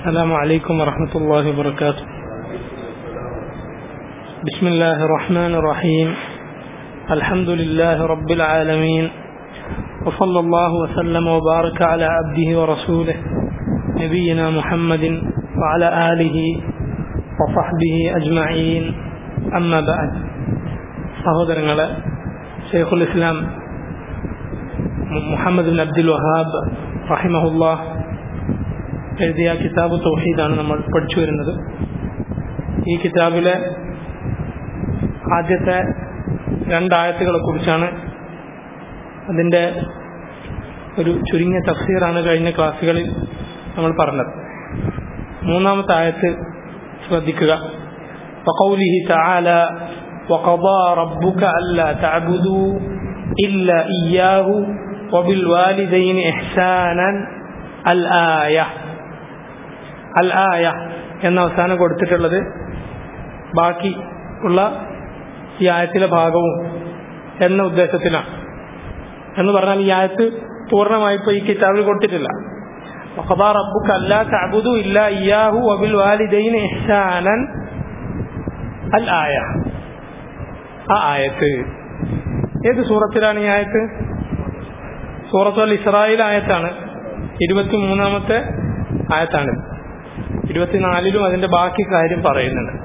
السلام عليكم ورحمة الله وبركاته بسم الله الرحمن الرحيم الحمد لله رب العالمين وصلى الله وسلم وبارك على عبده ورسوله نبينا محمد وعلى آله وصحبه أجمعين أما بعد സഹോദരങ്ങളെ ഷെയ്ഖുൽ ഇസ്ലാം മുഹമ്മദ് ബിൻ അബ്ദുൽ വഹാബ് റഹിമഹുല്ലാ എഴുതിയ കിതാബ് തൗഹീദാണ് നമ്മൾ പഠിച്ചു വരുന്നത് ഈ കിതാബിലെ ആദ്യത്തെ രണ്ടായത്തുകളെ കുറിച്ചാണ് അതിൻ്റെ ഒരു ചുരുങ്ങിയ തഫ്സീറാണ് കഴിഞ്ഞ ക്ലാസ്സുകളിൽ നമ്മൾ പറഞ്ഞത് മൂന്നാമത്തെ ആയത്ത് ശ്രദ്ധിക്കുക وقوله تعالى وقضى ربك ألا تعبدوا إلا إياه وبالوالدين إحسانا الآية അൽ ആയ എന്ന അവസാനം കൊടുത്തിട്ടുള്ളത് ബാക്കി ഉള്ള ഈ ആയത്തിലെ ഭാഗവും എന്ന ഉദ്ദേശത്തിലാണ് എന്ന് പറഞ്ഞാൽ ഈ ആയത്ത് പൂർണ്ണമായി ഇപ്പോൾ ഈ കിതാബിൽ കൊടുത്തിട്ടില്ല وقضى ربك ألا تعبدوا إلا إياه وبالوالدين إحسانا الآية ആ ആയത്ത് ഏത് സൂറത്തിലാണ് ഈ ആയത്ത് സൂറത്ത് അൽ ഇസ്രായേൽ ആയത്താണ് ഇരുപത്തി മൂന്നാമത്തെ ആയത്താണ് ഇരുപത്തിനാലിലും അതിന്റെ ബാക്കി കാര്യം പറയുന്നുണ്ട്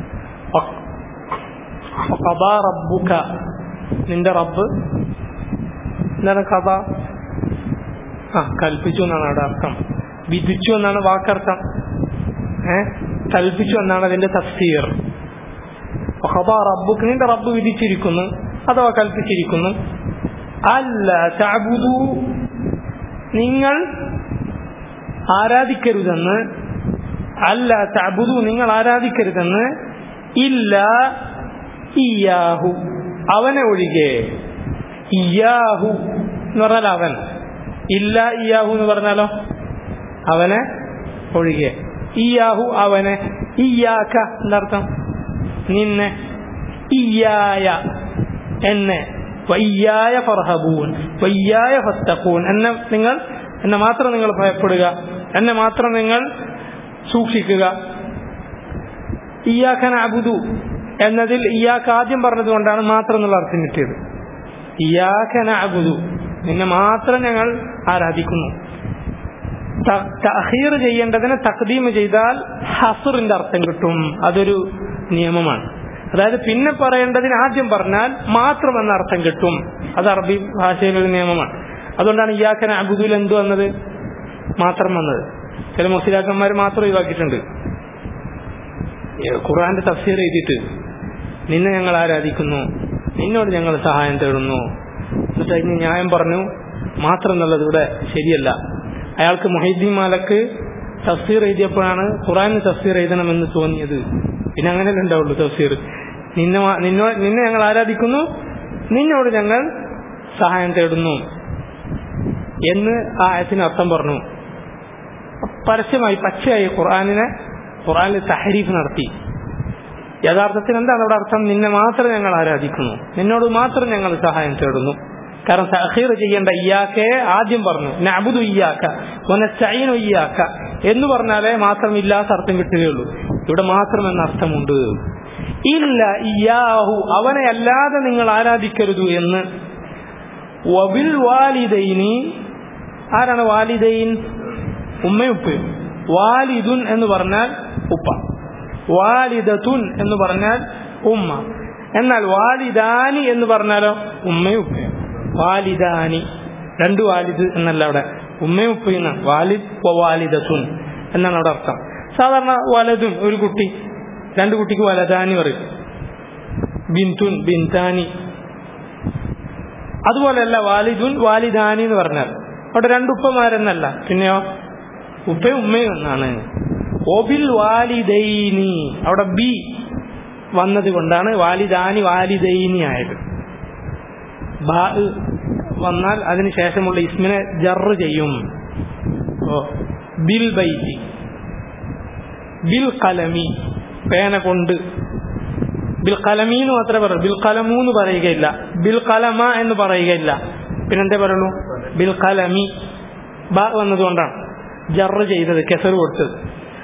കഥ റബ്ബുക നിന്റെ റബ്ബ് എന്താണ് കഥ ആ കൽപ്പിച്ചു എന്നാണ് അവിടെ അർത്ഥം വിധിച്ചു എന്നാണ് വാക്കർത്ഥം ഏ കൽപ്പിച്ചു എന്നാണ് അതിന്റെ തഫ്സീർ കഥ റബ്ബുക്ക് നിന്റെ റബ്ബ് വിധിച്ചിരിക്കുന്നു അഥവാ കൽപ്പിച്ചിരിക്കുന്നു അല്ല ചാബുദു നിങ്ങൾ ആരാധിക്കരുതെന്ന് അല്ല തബുദു നിങ്ങൾ ആരാധിക്കരുതെന്ന് ഇല്ല ഇയാഹു അവനെ ഒഴികെ ഇയാഹു എന്ന് പറഞ്ഞാൽ അവൻ ഇല്ല ഇയാഹു എന്ന് പറഞ്ഞാലോ അവനെ ഒഴികെ ഇയാഹു അവനെ ഇയാക്ക എന്നർത്ഥം നിന്നെ ഇയായ എന്നെ വയ്യായ ഫർഹബൂൻ വയ്യായ ഫത്തഖൂൻ എന്നെ നിങ്ങൾ എന്നെ മാത്രം നിങ്ങൾ ഭയപ്പെടുക എന്നെ മാത്രം നിങ്ങൾ സൂക്ഷിക്കുക ഇയാഖന അബുദു എന്നതിൽ ഇയാക്ക് ആദ്യം പറഞ്ഞതുകൊണ്ടാണ് മാത്രം എന്നുള്ള അർത്ഥം കിട്ടിയത് ഇയാഖന അബുദു നിന്നെ മാത്രം ഞങ്ങൾ ആരാധിക്കുന്നു തഹീർ ചെയ്യേണ്ടതിന് തക്ദീം ചെയ്താൽ ഹസുറിന്റെ അർത്ഥം കിട്ടും അതൊരു നിയമമാണ് അതായത് പിന്നെ പറയേണ്ടതിന് ആദ്യം പറഞ്ഞാൽ മാത്രം എന്ന അർത്ഥം കിട്ടും അത് അറബി ഭാഷയിലൊരു നിയമമാണ് അതുകൊണ്ടാണ് ഇയാഖന അബുദുൽ എന്തു വന്നത് മാത്രം വന്നത് ചില മുസ്ലിയാക്കന്മാർ മാത്രം ഒഴിവാക്കിയിട്ടുണ്ട് ഖുറാന്റെ തഫ്സീർ എഴുതിയിട്ട് നിന്നെ ഞങ്ങൾ ആരാധിക്കുന്നു നിന്നോട് ഞങ്ങൾ സഹായം തേടുന്നു എന്നിട്ട് അതിന് ന്യായം പറഞ്ഞു മാത്രം എന്നുള്ളത് ഇവിടെ ശരിയല്ല അയാൾക്ക് മൊഹീദ്ദീൻ മാലക്ക് തഫ്സീർ എഴുതിയപ്പോഴാണ് ഖുറാന് തഫ്സീർ എഴുതണമെന്ന് തോന്നിയത് പിന്നെ അങ്ങനെയല്ലേ ഉണ്ടാവുള്ളൂ തഫ്സീർ നിന്നെ നിന്നോ നിന്നെ ഞങ്ങൾ ആരാധിക്കുന്നു നിന്നോട് ഞങ്ങൾ സഹായം തേടുന്നു എന്ന് ആ ആയത്തിന് അർത്ഥം പറഞ്ഞു പരസ്യമായി പച്ചയായി ഖുർആാനിനെ ഖുർആാനിൽ തഹരീഫ് നടത്തി യഥാർത്ഥത്തിൽ എന്താണ് അവിടെ അർത്ഥം നിന്നെ മാത്രം ഞങ്ങൾ ആരാധിക്കുന്നു നിന്നോട് മാത്രം ഞങ്ങൾ സഹായം തേടുന്നു കാരണം തഹീർ ചെയ്യേണ്ട ഇയാക്കെ ആദ്യം പറഞ്ഞു നബുദു ഇയാക്ക ഒനച്ചൈനു ഇയാക്ക എന്ന് പറഞ്ഞാലേ മാത്രം ഇല്ലാത്ത അർത്ഥം കിട്ടുകയുള്ളൂ ഇവിടെ മാത്രം എന്ന അർത്ഥമുണ്ട് ഇല്ല ഇയാഹു അവനെ അല്ലാതെ നിങ്ങൾ ആരാധിക്കരുത് എന്ന് വബിൽ വാലിദൈനി ആരാണ് വാലിദൈൻ ഉമ്മയുപ്പയും വാലിദുൻ എന്ന് പറഞ്ഞാൽ ഉപ്പ വാലിദത്തുൻ എന്ന് പറഞ്ഞാൽ ഉമ്മ എന്നാൽ വാലിദാനി എന്ന് പറഞ്ഞാലോ ഉമ്മയും ഉപ്പയും വാലിദാനി രണ്ട് വാലിദ് എന്നല്ല അവിടെ ഉമ്മയും ഉപ്പയും വാലിദ് വാലിദത്തുൻ എന്നാണ് അവിടെ അർത്ഥം സാധാരണ വലതും ഒരു കുട്ടി രണ്ട് കുട്ടിക്ക് വലദാനി പറയും ബിന്തുൻ ബിന്താനി അതുപോലെയല്ല വാലിദുൻ വാലിദാനി എന്ന് പറഞ്ഞാൽ അവിടെ രണ്ടുപ്പമാരെന്നല്ല പിന്നെയോ ഉപ്പയും ഉമ്മയും എന്നാണ് ഒബിൽ വാലിദൈനി അവിടെ ബി വന്നത് കൊണ്ടാണ് വാലിദാനി വാലിദൈനി ആയത് ബാ വന്നാൽ അതിന് ശേഷമുള്ള ഇസ്മിനെ ജറ് ചെയ്യും ഓ ബിൽ ബൈറ്റി ബിൽ കലമി പേന കൊണ്ട് ബിൽ കലമീന്ന് മാത്രമേ പറയൂ ബിൽ കലമൂന്ന് പറയുകയില്ല ബിൽ കലമ എന്ന് പറയുകയില്ല പിന്നെന്തേ പറയുള്ളൂ ബിൽ കലമി ബ വന്നതുകൊണ്ടാണ് ജറ് ചെയ്തത് കെസർ കൊടുത്തത്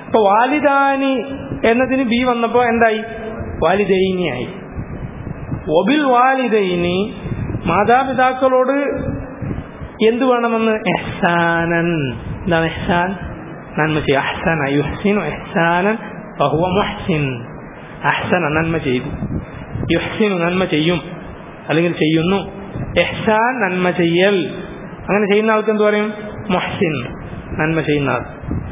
ഇപ്പൊ വാലിദാനി എന്നതിന് ബി വന്നപ്പോ എന്തായി വാലിദൈനിയായി ഒബിൽ വാലിദൈനി മാതാപിതാക്കളോട് എന്ത് വേണമെന്ന് എഹ്സാനൻ എന്താണ് എഹ്സാൻ നന്മ ചെയ്യും അഹ്സന യുഹ്സിനു എഹ്സാനൻ ബഹുവ മുഹ്സിൻ അഹ്സന നന്മ ചെയ്തു യുഹ്സിനു നന്മ ചെയ്യും അല്ലെങ്കിൽ ചെയ്യുന്നു എഹ്സാൻ നന്മ ചെയ്യൽ അങ്ങനെ ചെയ്യുന്ന ആൾക്ക് എന്ത് പറയും മുഹ്സിൻ നന്മ ചെയ്യുന്ന ആൾ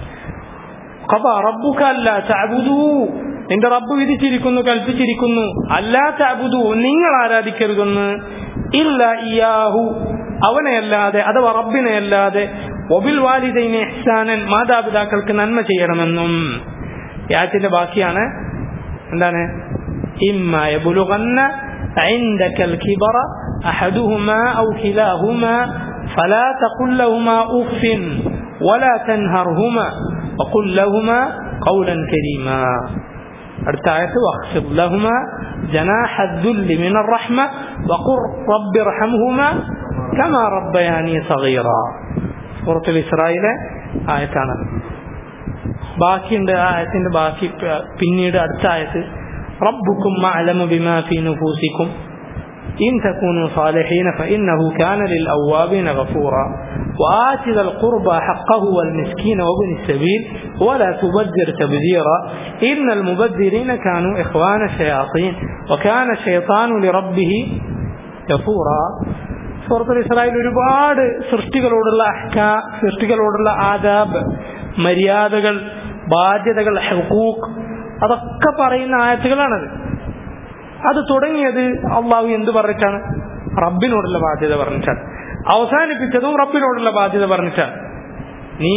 ഖബ റബ്ബുക അല്ലാ തഅബുദൂ നിന്റെ റബ്ബ് വിധിച്ചിരിക്കുന്നു കൽപ്പിച്ചിരിക്കുന്നു അല്ലാ തഅബുദൂ നിങ്ങൾ ആരാധിക്കരുതെന്ന് ഇല്ല ഇയാഹു അവനെയല്ലാതെ അഥവാ റബ്ബിനെയല്ലാതെ ഒബിൽ വാലിദൈനെ ഇഹ്സാനൻ മാതാപിതാക്കൾക്ക് നന്മ ചെയ്യണമെന്നും യാത്തിന്റെ ബാക്കിയാണ് എന്താണ് ഇമ്മ യബുലുഗന്ന عندك الكبر أحدهما أو كلاهما فلا تقل لهما أف ولا تنهرهما وقل لهما قولا كريما ارتعت واخفض لهما جناح الذل من الرحمة وقل رب ارحمهما كما ربياني صغيرا سورة الإسرائيل ആയത്താണ് ബാക്കിയുണ്ട് ആ ആയത്തിന്റെ ബാക്കി പിന്നീട് അടുത്ത ആയത്ത് റബ്ബുക്കും അലമു ബിമാ ഫീ നുഫൂസിക്കും إن تكونوا صالحين فإنه كان للأوابين غفورا وآت ذا القربى حقه والمسكين وابن السبيل ولا تبذر تبذيرا إن المبذرين كانوا إخوان الشياطين وكان الشيطان لربه ഗഫൂറ സൂറത്തുൽ ഇസ്രായേൽ ഒരുപാട് സൃഷ്ടികളോടുള്ള അഹ്കാ സൃഷ്ടികളോടുള്ള ആദാബ് മര്യാദകൾ ബാധ്യതകൾ ഹുക്കൂക്ക് അതൊക്കെ പറയുന്ന ആയത്തുകളാണത് അത് തുടങ്ങിയത് അള്ളാഹു എന്ത് പറഞ്ഞിട്ടാണ് റബ്ബിനോടുള്ള ബാധ്യത പറഞ്ഞിട്ടാണ് അവസാനിപ്പിച്ചതും റബ്ബിനോടുള്ള ബാധ്യത പറഞ്ഞിട്ടാണ് നീ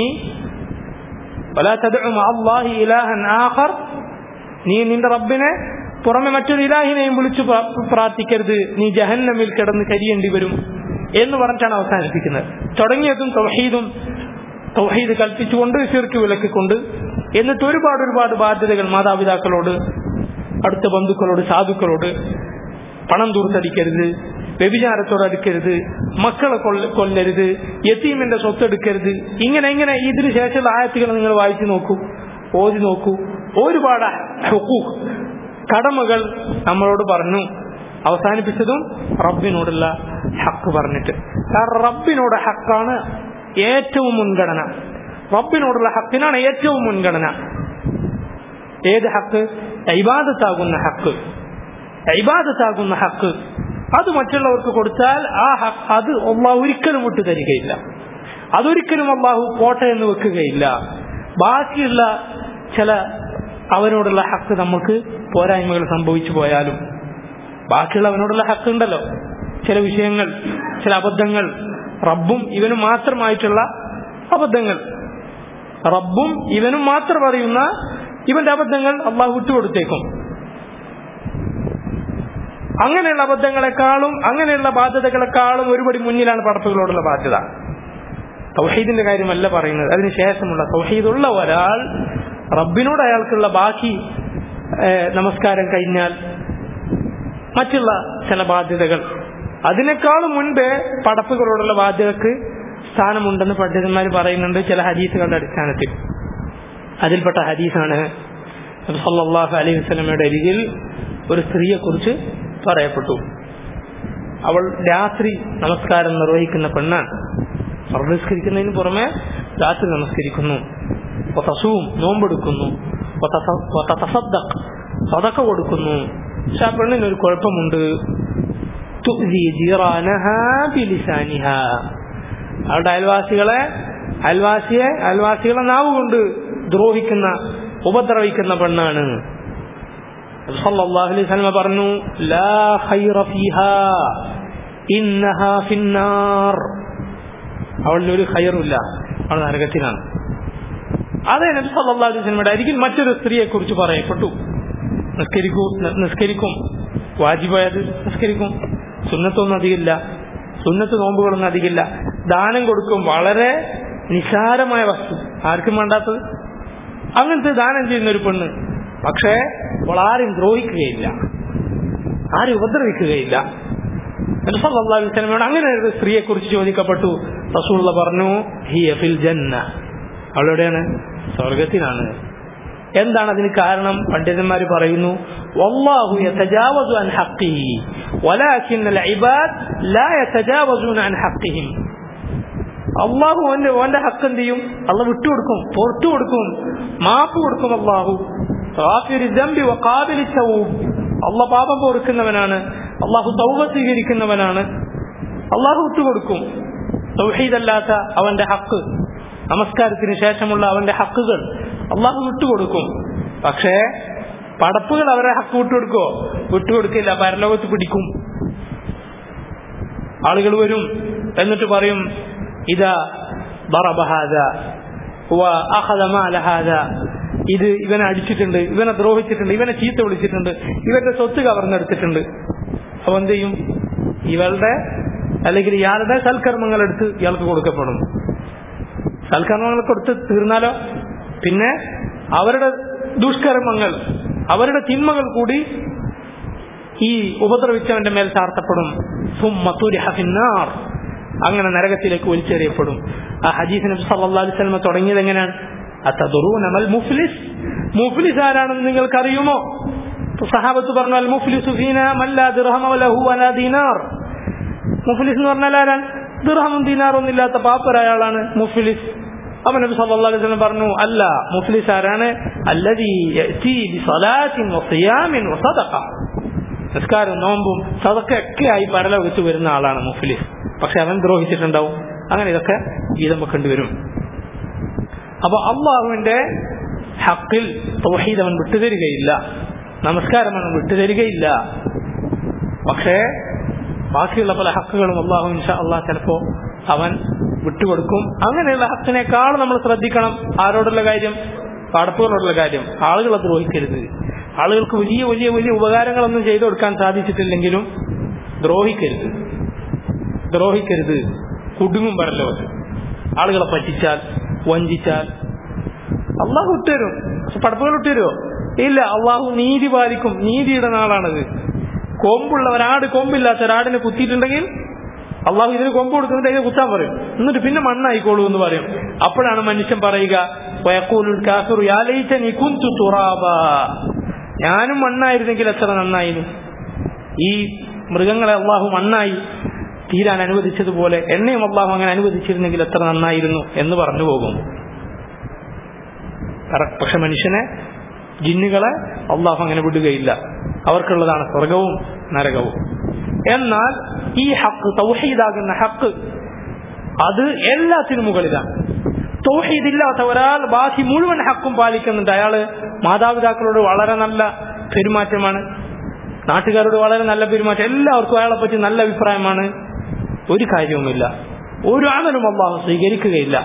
ولا تدع مع الله إلها آخر നീ നിന്റെ റബ്ബിനെ പുറമെ മറ്റൊരു ഇലാഹിനെയും വിളിച്ചു പ്രാർത്ഥിക്കരുത് നീ ജഹന്നമിൽ കിടന്ന് കരിയേണ്ടി വരും എന്ന് പറഞ്ഞിട്ടാണ് അവസാനിപ്പിക്കുന്നത് തുടങ്ങിയതും തൗഹീദും തൗഹീദ് കൽപ്പിച്ചുകൊണ്ട് ശിർക്ക് വിലക്കിക്കൊണ്ട് എന്നിട്ട് ഒരുപാട് ഒരുപാട് ബാധ്യതകൾ മാതാപിതാക്കളോട് അടുത്ത ബന്ധുക്കളോട് സാധുക്കളോട് പണം ദൂർത്തടിക്കരുത് വ്യഭിചാരത്തോട് അടുക്കരുത് മക്കളെ കൊല്ല കൊല്ലരുത് യത്തീമിന്റെ സ്വത്തെടുക്കരുത് ഇങ്ങനെ ഇങ്ങനെ ഇതിനു ശേഷമുള്ള ആയത്തുകൾ നിങ്ങൾ വായിച്ചു നോക്കൂ ഓതി നോക്കൂ ഒരുപാട് ഹുക്കൂഖ് കടമകൾ നമ്മളോട് പറഞ്ഞു അവസാനിപ്പിച്ചതും റബ്ബിനോടുള്ള ഹക്ക് പറഞ്ഞിട്ട് കാരണം റബ്ബിനോട് ഹക്കാണ് ഏറ്റവും മുൻഗണന റബ്ബിനോടുള്ള ഹക്കിനാണ് ഏറ്റവും മുൻഗണന ഏത് ഹക്ക് ഇബാദത്താകുന്ന ഹക്ക് ഇബാദത്താകുന്ന ഹക്ക് അത് മറ്റുള്ളവർക്ക് കൊടുത്താൽ ആ ഹക്ക് അത് അള്ളാഹു ഒരിക്കലും വിട്ടു തരികയില്ല അതൊരിക്കലും അള്ളാഹു കോട്ട എന്ന് വെക്കുകയില്ല ബാക്കിയുള്ള ചില അവനോടുള്ള ഹക്ക് നമുക്ക് പോരായ്മകൾ സംഭവിച്ചു പോയാലും ബാക്കിയുള്ള അവനോടുള്ള ഹക്ക് ഉണ്ടല്ലോ ചില വിഷയങ്ങൾ ചില അബദ്ധങ്ങൾ റബ്ബും ഇവനും മാത്രമായിട്ടുള്ള അബദ്ധങ്ങൾ റബ്ബും ഇവനും മാത്രം അറിയുന്ന ഇവന്റെ അബദ്ധങ്ങൾ അള്ളാഹു വിട്ടുകൊടുത്തേക്കും അങ്ങനെയുള്ള അബദ്ധങ്ങളെക്കാളും അങ്ങനെയുള്ള ബാധ്യതകളെക്കാളും ഒരുപടി മുന്നിലാണ് പടപ്പുകളോടുള്ള ബാധ്യത തൗഹീദിന്റെ കാര്യമല്ല പറയുന്നത് അതിനുശേഷമുള്ള തൗഹീദുള്ള ഒരാൾ റബ്ബിനോട് അയാൾക്കുള്ള ബാക്കി നമസ്കാരം കഴിഞ്ഞാൽ മറ്റുള്ള ചില ബാധ്യതകൾ അതിനേക്കാളും മുൻപേ പടപ്പുകളോടുള്ള ബാധ്യതക്ക് സ്ഥാനമുണ്ടെന്ന് പണ്ഡിതന്മാർ പറയുന്നുണ്ട് ചില ഹദീസുകളുടെ അടിസ്ഥാനത്തിൽ അതിൽപ്പെട്ട ഹദീസാണ് സല്ലാഹു അലൈഹി വസ്ലമയുടെ അരികിൽ ഒരു സ്ത്രീയെ കുറിച്ച് പറയപ്പെട്ടു അവൾ രാത്രി നമസ്കാരം നിർവഹിക്കുന്ന പെണ്ണാണ് നമസ്കരിക്കുന്നതിന് പുറമെ രാത്രി നമസ്കരിക്കുന്നു തസവും നോമ്പെടുക്കുന്നു സതക്ക കൊടുക്കുന്നു പക്ഷെ ആ പെണ്ണിന് ഒരു കുഴപ്പമുണ്ട് അവളുടെ അയൽവാസികളെ അയൽവാസിയെ അയൽവാസികളെ നാവ് കൊണ്ട് ദ്രോഹിക്കുന്ന ഉപദ്രവിക്കുന്ന പെണ്ണാണ് സല്ലല്ലാഹു അലൈഹി വസല്ലം പറഞ്ഞു ലാ ഖൈറ ഫീഹാ ഇന്നഹാ ഫിന്നാർ അവളിൽ ഒരു ഖൈറുമില്ല അവൾ നരകത്തിലാണ് അതേ നബി സല്ലല്ലാഹു അലൈഹി വസല്ലമയുടെ അരികിൽ മറ്റൊരു സ്ത്രീയെ കുറിച്ച് പറയപ്പെട്ടു നിസ്കരിക്കൂ നിസ്കരിക്കും വാജിബായത് നിസ്കരിക്കും സുന്നത്തൊന്നും അധികമില്ല സുന്നത്ത് നോമ്പുകളൊന്നും അധികമില്ല ദാനം കൊടുക്കും വളരെ നിസാരമായ വസ്തു ആർക്കും വേണ്ടാത്തത് അങ്ങനത്തെ ദാനം ചെയ്യുന്ന ഒരു പെണ്ണ് പക്ഷേ അവൾ ആരും ദ്രോഹിക്കുകയില്ല ആരും ഉപദ്രവിക്കുകയില്ല സ്വലമയോട് അങ്ങനെ ഒരു സ്ത്രീയെ കുറിച്ച് ചോദിക്കപ്പെട്ടു റസൂള്ള പറഞ്ഞു ഹിയ ഫിൽ ജന്ന അവളെവിടെയാണ് സ്വർഗത്തിലാണ് എന്താണ് അതിന് കാരണം പണ്ഡിതന്മാർ പറയുന്നു والله يتجاوز عن حقه ولكن العباد لا يتجاوزون عن حقهم അള്ളാഹു അവന്റെ അവന്റെ ഹക്ക് എന്ത് ചെയ്യും അള്ള വിട്ടുകൊടുക്കും പുറത്തു കൊടുക്കും മാപ്പ് കൊടുക്കും അള്ളാഹു അള്ള പാപം പൊറുക്കുന്നവനാണ് അള്ളാഹു തൗബ സ്വീകരിക്കുന്നവനാണ് അള്ളാഹു വിട്ടുകൊടുക്കും തൗഹീദല്ലാത്ത അവന്റെ ഹക്ക് നമസ്കാരത്തിന് ശേഷമുള്ള അവന്റെ ഹക്കുകൾ അള്ളാഹു വിട്ടുകൊടുക്കും പക്ഷേ പടപ്പുകൾ അവരെ ഹക്ക് വിട്ടുകൊടുക്കോ വിട്ടുകൊടുക്കില്ല പരലോകത്ത് പിടിക്കും ആളുകൾ വരും എന്നിട്ട് പറയും ഇതാ ബറബഹാദ ഇത് ഇവനെ അടിച്ചിട്ടുണ്ട് ഇവനെ ദ്രോഹിച്ചിട്ടുണ്ട് ഇവനെ ചീത്ത വിളിച്ചിട്ടുണ്ട് ഇവന്റെ സ്വത്ത് കവർന്നെടുത്തിട്ടുണ്ട് അപ്പൊ എന്ത് ചെയ്യും ഇവളുടെ അല്ലെങ്കിൽ ഇയാളുടെ സൽക്കർമ്മങ്ങൾ എടുത്ത് ഇയാൾക്ക് കൊടുക്കപ്പെടും സൽക്കർമ്മങ്ങൾ കൊടുത്ത് തീർന്നാലോ പിന്നെ അവരുടെ ദുഷ്കർമ്മങ്ങൾ അവരുടെ തിന്മകൾ കൂടി ഈ ഉപദ്രവിച്ചവന്റെ മേൽ ചാർത്തപ്പെടും അങ്ങനെ നരകത്തിലേക്ക് വലിച്ചെറിയപ്പെടും ആ ഹജീസ് നബി സല്ലല്ലാഹു അലൈഹി വസല്ലം തുടങ്ങിയത് എങ്ങനെയാണ് അതദറൂന മുഫ്ലിസ് മുഫ്ലിസ് ആരാണെന്ന് നിങ്ങൾക്ക് അറിയുമോ സഹാബത്ത് പറഞ്ഞു അൽ മുഫ്ലിസു ഫീന മല്ല ദിർഹമ ലഹു വലാ ദീനാർ മുഫ്ലിസ് എന്ന് പറഞ്ഞാൽ ആരാണ് ദിർഹമും ദീനാറൊന്നും ഇല്ലാത്ത പാപ്പരായാളാണ് മുഫ്ലിസ് അപ്പൊ നബി സല്ലല്ലാഹു അലൈഹി വസല്ലം പറഞ്ഞു അല്ല മുഫ്ലിസ് ആരാണ് അല്ലദീ യഅതി ബിസലാത്തിൻ വസിയാമിൻ വസദഖ നിസ്കാരം നോമ്പും സദക്കൊക്കെ ആയി പരലോകത്ത് വരുന്ന ആളാണ് മുഫ്ലിസ് പക്ഷെ അവൻ ദ്രോഹിച്ചിട്ടുണ്ടാവും അങ്ങനെ ഇതൊക്കെ ഗീതം വെക്കേണ്ടി വരും അപ്പൊ അള്ളാഹുവിന്റെ ഹക്കിൽ തൗഹീദ് അവൻ വിട്ടുതരികയില്ല നമസ്കാരം അവൻ വിട്ടുതരികയില്ല പക്ഷേ ബാക്കിയുള്ള പല ഹക്കുകളും അള്ളാഹു ഇൻഷാ അള്ളാഹ് ചിലപ്പോ അവൻ വിട്ടുകൊടുക്കും അങ്ങനെയുള്ള ഹക്കിനേക്കാൾ നമ്മൾ ശ്രദ്ധിക്കണം ആരോടുള്ള കാര്യം പടപ്പുകളോടുള്ള കാര്യം ആളുകളെ ദ്രോഹിക്കരുത് ആളുകൾക്ക് വലിയ വലിയ വലിയ ഉപകാരങ്ങളൊന്നും ചെയ്തു കൊടുക്കാൻ സാധിച്ചിട്ടില്ലെങ്കിലും ദ്രോഹിക്കരുത് ദ്രോഹിക്കരുത് കുടുങ്ങും പറല്ലോ ആളുകളെ പറ്റിച്ചാൽ വഞ്ചിച്ചാൽ അള്ളാഹു ഇട്ടുതരും പടപ്പുകൾ ഇട്ടുതരുമോ ഇല്ല അള്ളാഹു നീതി പാലിക്കും നീതിയുടെ നാളാണത് കൊമ്പുള്ള ഒരാട് കൊമ്പില്ലാത്ത ഒരാടിനെ കുത്തിയിട്ടുണ്ടെങ്കിൽ അള്ളാഹു ഇതിന് കൊമ്പ് കൊടുക്കുന്നുണ്ട് അതിനെ കുത്താൻ പറയും എന്നിട്ട് പിന്നെ മണ്ണായിക്കോളൂ എന്ന് പറയും അപ്പോഴാണ് മനുഷ്യൻ പറയുക ഞാനും മണ്ണായിരുന്നെങ്കിൽ എത്ര നന്നായിരുന്നു ഈ മൃഗങ്ങളെ അള്ളാഹു മണ്ണായി തീരാൻ അനുവദിച്ചതുപോലെ എന്നെയും അള്ളാഹു അങ്ങനെ അനുവദിച്ചിരുന്നെങ്കിൽ എത്ര നന്നായിരുന്നു എന്ന് പറഞ്ഞു പോകും പക്ഷെ മനുഷ്യനെ ജിന്നുകളെ അള്ളാഹു അങ്ങനെ വിടുകയില്ല അവർക്കുള്ളതാണ് സ്വർഗവും നരകവും എന്നാൽ ഈ ഹക്ക് തൗഹീദാകുന്ന ഹക്ക് അത് എല്ലാത്തിനും മുകളിലാണ് തൗഹീദ് ഇല്ലാത്ത ഒരാൾ ബാക്കി മുഴുവൻ ഹക്കും പാലിക്കുന്നുണ്ട് അയാള് മാതാപിതാക്കളോട് വളരെ നല്ല പെരുമാറ്റമാണ് നാട്ടുകാരോട് വളരെ നല്ല പെരുമാറ്റം എല്ലാവർക്കും അയാളെ പറ്റി നല്ല അഭിപ്രായമാണ് ഒരു കാര്യവുമില്ല ഒരു അമലും അള്ളാഹു സ്വീകരിക്കുകയില്ല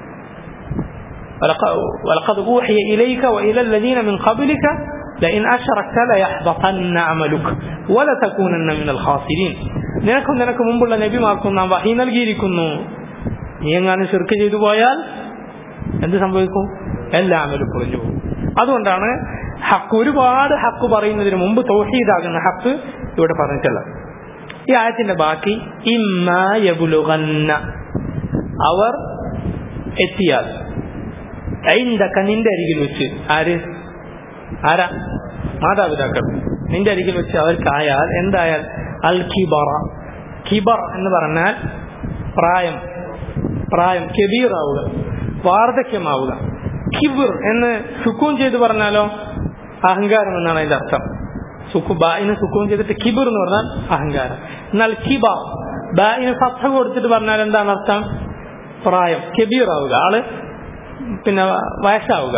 ولقد أوحي إليك وإلى الذين من قبلك لئن أشركت ليحبطن عملك ولتكونن من الخاسرين നിനക്കും നിനക്ക് മുമ്പുള്ള നബിമാർക്കും നാം വഹി നൽകിയിരിക്കുന്നു നീ എങ്ങാനും ശിർക്ക് ചെയ്തു പോയാൽ എന്ത് സംഭവിക്കും എല്ലാ അമലും പൊളിഞ്ഞു പോകും അതുകൊണ്ടാണ് ഹക്ക് ഒരുപാട് ഹക്ക് പറയുന്നതിന് മുമ്പ് തൗഹീദാകുന്ന ഹക്ക് ഇവിടെ പറഞ്ഞിട്ടുള്ളത് ഈ ആയത്തിന്റെ ബാക്കി ഇമ്മ അവർ എത്തിയാൽ ഐന്ദക്ക നിന്റെ അരികിൽ വെച്ച് ആര് ആരാ മാതാപിതാക്കൾ നിന്റെ അരികിൽ വെച്ച് അവർക്കായാൽ എന്തായാൽ അൽ കിബറ കിബർ എന്ന് പറഞ്ഞാൽ പ്രായം പ്രായം കെബീറാവുക വാർദ്ധക്യമാവുക കിബിർ എന്ന് സുക്കൂൻ ചെയ്ത് പറഞ്ഞാലോ അഹങ്കാരം എന്നാണ് അതിന്റെ അർത്ഥം സുക്കു ബായിന് സുക്കൂൻ ചെയ്തിട്ട് കിബിർ എന്ന് പറഞ്ഞാൽ അഹങ്കാരം എന്നാൽ കിബ ബായിന് സത്ത കൊടുത്തിട്ട് പറഞ്ഞാൽ എന്താണ് അർത്ഥം പ്രായം കെബീറാവുക ആള് പിന്നെ വയസ്സാവുക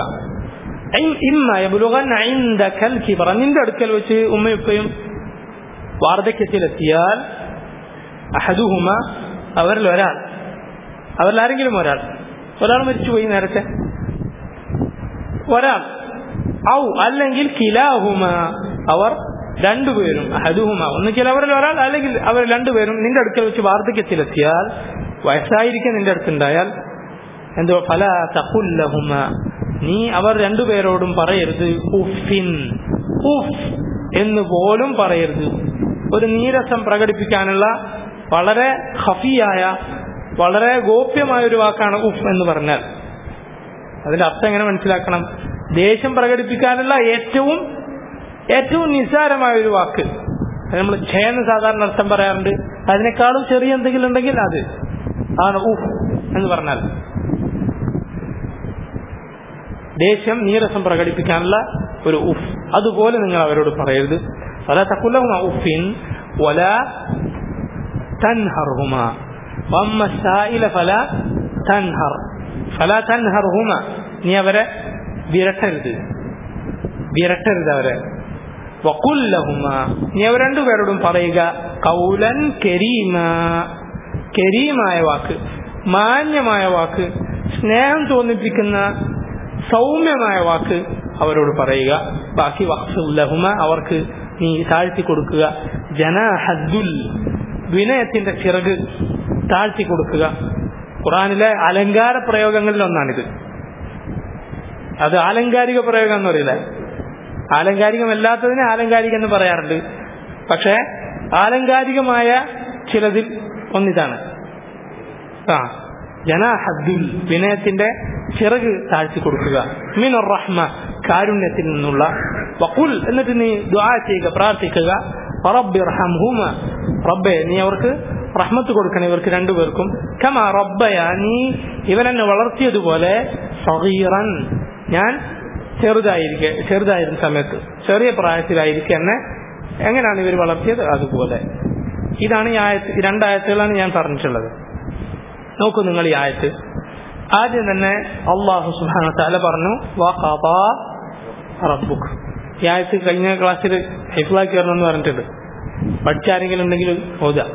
നിന്റെ അടുക്കൽ വെച്ച് ഉമ്മയുപ്പയും വാർദ്ധക്യത്തിലെത്തിയാൽ അഹദുഹുമ അവരിൽ ഒരാൾ അവരിൽ ആരെങ്കിലും ഒരാൾ ഒരാൾ മരിച്ചുപോയി നേരത്തെ ഒരാൾ ഔ അല്ലെങ്കിൽ കിലാഹുമ അവർ രണ്ടുപേരും അഹദുഹുമ ഒന്നുകിൽ അവരിൽ ഒരാൾ അല്ലെങ്കിൽ അവർ രണ്ടുപേരും നിന്റെ അടുക്കൽ വെച്ച് വാർദ്ധക്യത്തിലെത്തിയാൽ വയസ്സായിരിക്കും നിന്റെ അടുത്തുണ്ടായാൽ എന്തോ ഫല തഖുല്ലഹുമ നീ അവർ രണ്ടുപേരോടും പറയരുത് ഉഫിൻ ഉഫ് എന്ന് പോലും പറയരുത് ഒരു നീരസം പ്രകടിപ്പിക്കാനുള്ള വളരെ ഹഫിയായ വളരെ ഗോപ്യമായ ഒരു വാക്കാണ് ഉഫ് എന്ന് പറഞ്ഞാൽ അതിന്റെ അർത്ഥം എങ്ങനെ മനസ്സിലാക്കണം ദേഷ്യം പ്രകടിപ്പിക്കാനുള്ള ഏറ്റവും ഏറ്റവും നിസ്സാരമായ ഒരു വാക്ക് നമ്മൾ ഛയെന്ന് സാധാരണ അർത്ഥം പറയാറുണ്ട് അതിനേക്കാളും ചെറിയ എന്തെങ്കിലും ഉണ്ടെങ്കിൽ അത് ആണ് ഊഫ് എന്ന് പറഞ്ഞാൽ ദേഷ്യം നീരസം പ്രകടിപ്പിക്കാനുള്ള ഒരു ഉഫ് അതുപോലെ നിങ്ങൾ അവരോട് പറയരുത് വല തക്കുലഹുമ ഉഫിൻ വല തൻഹർഹുമ വമ്മ സായില ഫല തൻഹർ ഫല തൻഹർഹുമ നീ അവരെ വിരട്ടരുത് വിരട്ടരുത് അവരെ വക്കുല്ലഹുമ നീ അവർ രണ്ടുപേരോടും പറയുക കൗലൻ കരീമ കരീമായ വാക്ക് മാന്യമായ വാക്ക് സ്നേഹം തോന്നിപ്പിക്കുന്ന സൗമ്യമായ വാക്ക് അവരോട് പറയുക ബാക്കി വഖ്സുല്ലഹുമ അവർക്ക് നീ താഴ്ത്തി കൊടുക്കുക ജനാഹദ്ദുൽ വിനയത്തിന്റെ ചിറക് താഴ്ത്തി കൊടുക്കുക ഖുറാനിലെ അലങ്കാര പ്രയോഗങ്ങളിൽ ഒന്നാണിത് അത് ആലങ്കാരിക പ്രയോഗം എന്ന് പറയില്ല ആലങ്കാരികമല്ലാത്തതിനെ ആലങ്കാരികം എന്ന് പറയാറുണ്ട് പക്ഷേ ആലങ്കാരികമായ ചിലതിൽ ഒന്നിതാണ് ആ ജനാഹദ്ദുൽ വിനയത്തിന്റെ ചിറക് താഴ്ത്തി കൊടുക്കുക മിനുർ റഹ്മ കാരുണ്യത്തിൽ നിന്നുള്ള വഖുൽ എന്നിട്ട് നീ ദുആ ചെയ്യുക പ്രാർത്ഥിക്കുക റബ്ബി റഹംഹുമ റബ്ബെ നീ അവർക്ക് റഹ്മത്ത് കൊടുക്കണം ഇവർക്ക് രണ്ടുപേർക്കും കമ റബ്ബയ നീ ഇവനെന്നെ വളർത്തിയതുപോലെ സഗീറൻ ഞാൻ ചെറുതായിരിക്കെ ചെറുതായിരുന്ന സമയത്ത് ചെറിയ പ്രായത്തിലായിരിക്കെ എന്നെ എങ്ങനെയാണ് ഇവർ വളർത്തിയത് അതുപോലെ ഇതാണ് ഈ ആയത്ത് ഈ രണ്ടായത്തുകളാണ് ഞാൻ പറഞ്ഞിട്ടുള്ളത് നോക്കൂ നിങ്ങൾ ഈ ആയത്ത് ആദ്യം തന്നെ അള്ളാഹു സുഹാന തല പറഞ്ഞു വാ റബ്ബുക്ക് ഈ ആയത്ത് കഴിഞ്ഞ ക്ലാസ്സിൽ ഹൈഫിളാക്കി വരണമെന്ന് പറഞ്ഞിട്ടുണ്ട് പഠിച്ചാരെങ്കിലും ഉണ്ടെങ്കിൽ ഓതാ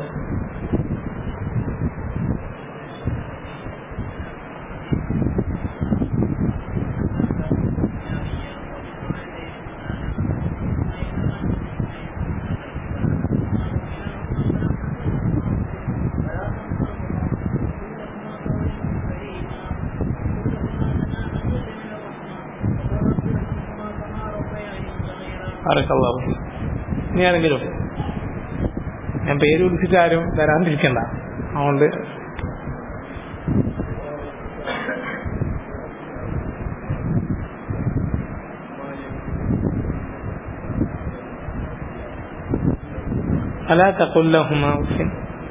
ബറക്കല്ലാഹു ഇനി ആരെങ്കിലും ഞാൻ പേര് വിളിച്ചിട്ട് ആരും വരാണ്ടിരിക്കണ്ട അതുകൊണ്ട് ألا تقل لهما أف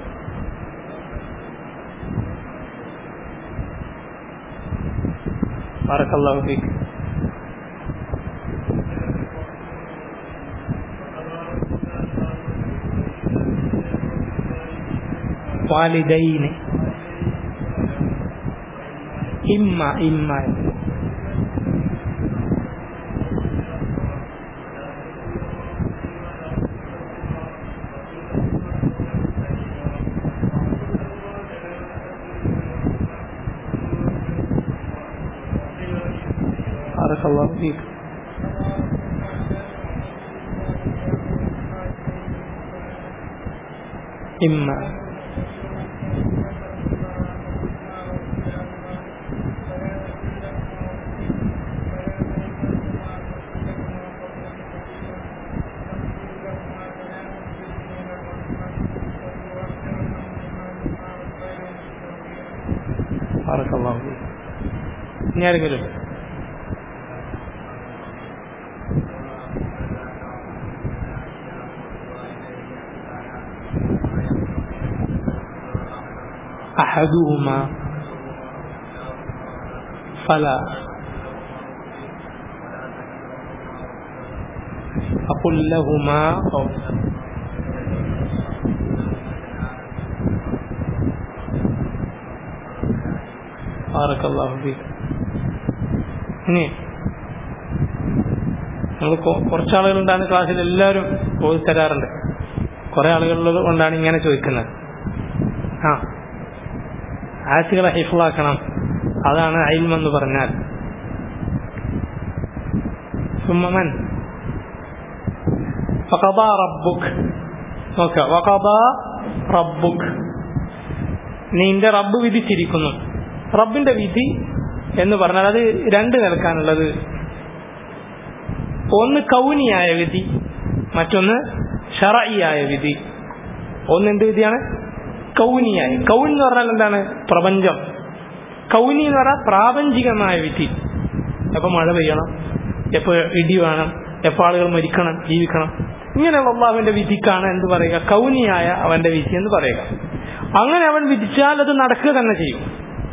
بارك الله فيك والدين إما إما بارك الله فيك إما بارك الله فيك ഇനി ആരെങ്കിലും أحدهما فلا أقل لهما أو بارك الله فيك ഇനി നമ്മൾ കുറച്ച് ആളുകളുണ്ടാകുന്ന ക്ലാസ്സിൽ എല്ലാവരും പോയി തരാറുണ്ട് കുറെ ആളുകളുള്ളത് കൊണ്ടാണ് ഇങ്ങനെ ചോദിക്കുന്നത് ആ ആറ്റുകളെ ഹിഫിളാക്കണം അതാണ് അയിൽമെന്ന് പറഞ്ഞാൽ സുമ്മൻ ഫഖദാ റബ്ബുക് നോക്ക വഖദാ റബ്ബുക് നിന്റെ റബ്ബ് വിധിച്ചിരിക്കുന്നു റബ്ബിന്റെ വിധി എന്ന് പറഞ്ഞാൽ അത് രണ്ട് നിലക്കാനുള്ളത് ഒന്ന് കൗനിയായ വിധി മറ്റൊന്ന് ഷറയിയായ വിധി ഒന്ന് എന്ത് വിധിയാണ് കൗനിയായി കൗൻ എന്ന് പറഞ്ഞാൽ എന്താണ് പ്രപഞ്ചം കൗനി എന്ന് പറഞ്ഞാൽ പ്രാപഞ്ചികമായ വിധി അപ്പൊ മഴ പെയ്യണം എപ്പോൾ ഇടി വേണം എപ്പോൾ ആളുകൾ മരിക്കണം ജീവിക്കണം ഇങ്ങനെയുള്ള അള്ളാഹുവിന്റെ വിധിക്കാണ് എന്ത് പറയുക കൗനിയായ അവന്റെ വിധി എന്ന് പറയുക അങ്ങനെ അവൻ വിധിച്ചാൽ അത് നടക്കുക തന്നെ ചെയ്യും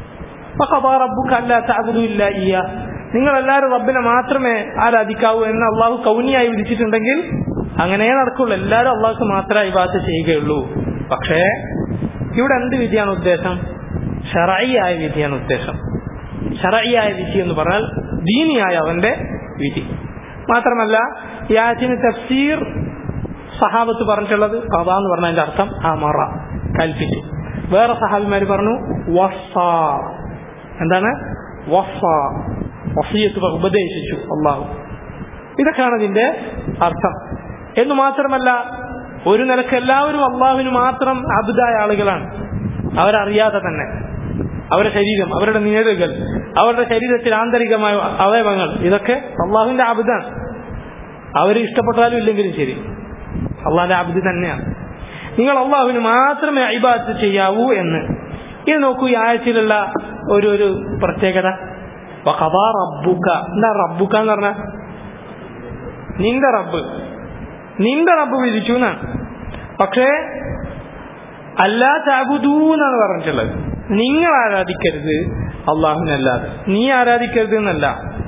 റബ്ബുക്കല്ല ഇയ്യ നിങ്ങൾ എല്ലാവരും റബ്ബിനെ മാത്രമേ ആരാധിക്കാവൂ എന്ന് അള്ളാഹു കൗനിയായി വിധിച്ചിട്ടുണ്ടെങ്കിൽ അങ്ങനെ നടക്കുള്ളൂ എല്ലാവരും അള്ളാഹുക്ക് മാത്രമേ ഇബാത്ത് ചെയ്യുകയുള്ളൂ പക്ഷേ ഇവിടെ എന്ത് വിധിയാണ് ഉദ്ദേശം ഷറയിയായ വിധിയാണ് ഉദ്ദേശം ഷറയിയായ വിധി എന്ന് പറഞ്ഞാൽ ദീനിയായ അവന്റെ വിധി മാത്രമല്ല യാച്ചിന് തഫ്സീർ സഹാബത്ത് പറഞ്ഞിട്ടുള്ളത് കഥ എന്ന് പറഞ്ഞതിന്റെ അർത്ഥം അമറ കൽപ്പിച്ചു വേറെ സഹാബിമാര് പറഞ്ഞു വഫ എന്താണ് വഫ വസീയത്ത് ഉപദേശിച്ചു അള്ളാഹു ഇതൊക്കെയാണ് അതിന്റെ അർത്ഥം എന്ന് മാത്രമല്ല ഒരു നിലക്ക് എല്ലാവരും അള്ളാഹുവിന് മാത്രം അബുദായ ആളുകളാണ് അവരറിയാതെ തന്നെ അവരുടെ ശരീരം അവരുടെ നിഴലുകൾ അവരുടെ ശരീരത്തിൽ ആന്തരികമായ അവയവങ്ങൾ ഇതൊക്കെ അള്ളാഹുവിന്റെ അബുദാണ് അവർ ഇഷ്ടപ്പെട്ടാലും ഇല്ലെങ്കിലും ശരി അള്ളാഹിന്റെ അബുദ് തന്നെയാണ് നിങ്ങൾ അള്ളാഹുവിന് മാത്രമേ അയിബാത്ത് ചെയ്യാവൂ എന്ന് ഇത് നോക്കൂ ഈ ആഴ്ചയിലുള്ള ഒരു ഒരു പ്രത്യേകത റബ്ബുക്ക എന്താ റബ്ബുക്ക എന്ന് പറഞ്ഞ നിന്റെ റബ്ബ് നിന്റെ റബ്ബ് വിധിച്ചു എന്നാണ് പക്ഷേ അല്ലാ ചാബുദൂ എന്നാണ് പറഞ്ഞിട്ടുള്ളത് നിങ്ങൾ ആരാധിക്കരുത് അള്ളാഹുവിനല്ലാതെ നീ ആരാധിക്കരുത് എന്നല്ല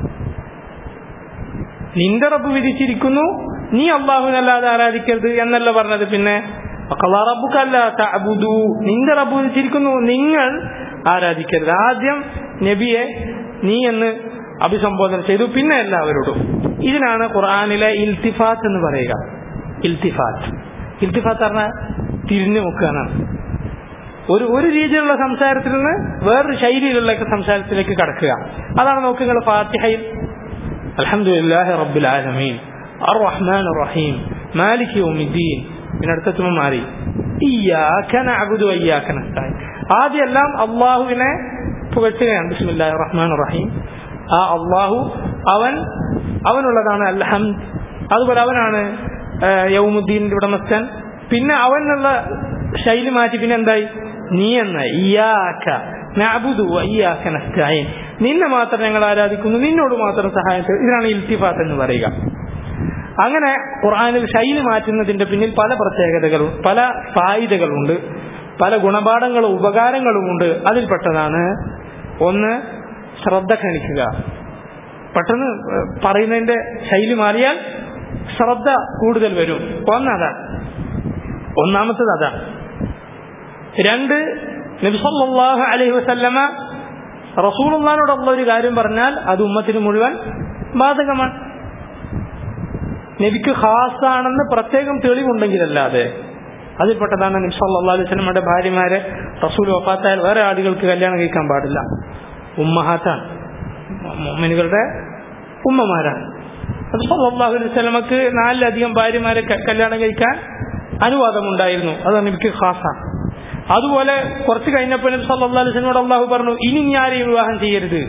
നിന്റെ റബ്ബ് വിധിച്ചിരിക്കുന്നു നീ അള്ളാഹുവിനല്ലാതെ ആരാധിക്കരുത് എന്നല്ല പറഞ്ഞത് പിന്നെ റബ്ബുക്കല്ല തഅബുദു നിന്റെ റബ്ബ് വിധിച്ചിരിക്കുന്നു നിങ്ങൾ ആരാധിക്കരുത് ആദ്യം നബിയെ നീ എന്ന് അഭിസംബോധന ചെയ്തു പിന്നെ എല്ലാവരോടും ഇതിനാണ് ഖുർആാനിലെ ഇൽത്തിഫാത്ത് എന്ന് പറയുക ഇൽത്തിഫാത്ത് ഇൽത്തിഫാത്ത് പറഞ്ഞാൽ തിരിഞ്ഞു നോക്കുകയാണ് ഒരു ഒരു രീതിയിലുള്ള സംസാരത്തിൽ നിന്ന് വേറൊരു ശൈലിയിലുള്ള സംസാരത്തിലേക്ക് കടക്കുക അതാണ് നോക്കുക നിങ്ങൾ ഫാത്തിഹയിൽ അൽഹംദുലില്ലാഹി റബ്ബിൽ ആലമീൻ അർ റഹ്മാൻ റഹീം മാലിക് യൗമിദ്ദീൻ പിന്നെ അടുത്തെത്തുമ്പോൾ മാറി ഇയ്യാക നഅബുദു വഇയ്യാക നസ്തഈൻ ആദ്യം എല്ലാം അള്ളാഹുവിനെ പുകഴ്ത്തുകയാണ് ബിസ്മില്ലാഹി റഹ്മാൻ റഹീം ആ അള്ളാഹു അവൻ അവനുള്ളതാണ് അൽഹംദ് അതുപോലെ അവനാണ് യൗമുദ്ദീനിന്റെ ഉടമസ്ഥൻ പിന്നെ അവനുള്ള ശൈലി മാറ്റി പിന്നെ എന്തായി നീ എന്ന ഇയാക്ക നഅബുദു വഇയ്യാക നസ്തഈൻ നിന്നെ മാത്രം ഞങ്ങൾ ആരാധിക്കുന്നു നിന്നോട് മാത്രം സഹായം ഇതിനാണ് ഇൽത്തിഫാത്ത് എന്ന് പറയുക അങ്ങനെ ഖുർആാനിൽ ശൈലി മാറ്റുന്നതിന്റെ പിന്നിൽ പല പ്രത്യേകതകളും പല ഫായിദകളുണ്ട് പല ഗുണപാഠങ്ങളും ഉപകാരങ്ങളുമുണ്ട് അതിൽപ്പെട്ടതാണ് ഒന്ന് ശ്രദ്ധ ക്ഷണിക്കുക പെട്ടെന്ന് പറയുന്നതിന്റെ ശൈലി മാറിയാൽ ശ്രദ്ധ കൂടുതൽ വരും ഒന്നതാണ് ഒന്നാമത്തത് അതാണ് രണ്ട് നബിസല്ലാഹു അലൈഹി വസല്ലമ റസൂലുള്ളാനോടുള്ള ഒരു കാര്യം പറഞ്ഞാൽ അത് ഉമ്മത്തിന് മുഴുവൻ ബാധകമാണ് നബിക്ക് ഖാസാണെന്ന് പ്രത്യേകം തെളിവുണ്ടെങ്കിലല്ലാതെ അതിൽപ്പെട്ടതാണ് നിംസല്ലാ അലൈഹി സ്വലമയുടെ ഭാര്യമാരെ റസൂൽ വഫാത്തായാൽ വേറെ ആളുകൾക്ക് കല്യാണം കഴിക്കാൻ പാടില്ല ഉമ്മഹാത്താണ് മോമിനുകളുടെ ഉമ്മമാരാണ് അത് സല്ലാഹു അലൈഹി സ്വലമക്ക് നാലിലധികം ഭാര്യമാരെ കല്യാണം കഴിക്കാൻ അനുവാദമുണ്ടായിരുന്നു അത് നബിക്ക് ഖാസാണ് അതുപോലെ കുറച്ച് കഴിഞ്ഞപ്പോൾ നബി സല്ലാ അലൈഹി സ്വലമോട് അള്ളാഹു പറഞ്ഞു ഇനി ഇനി ആരെയും വിവാഹം ചെയ്യരുത്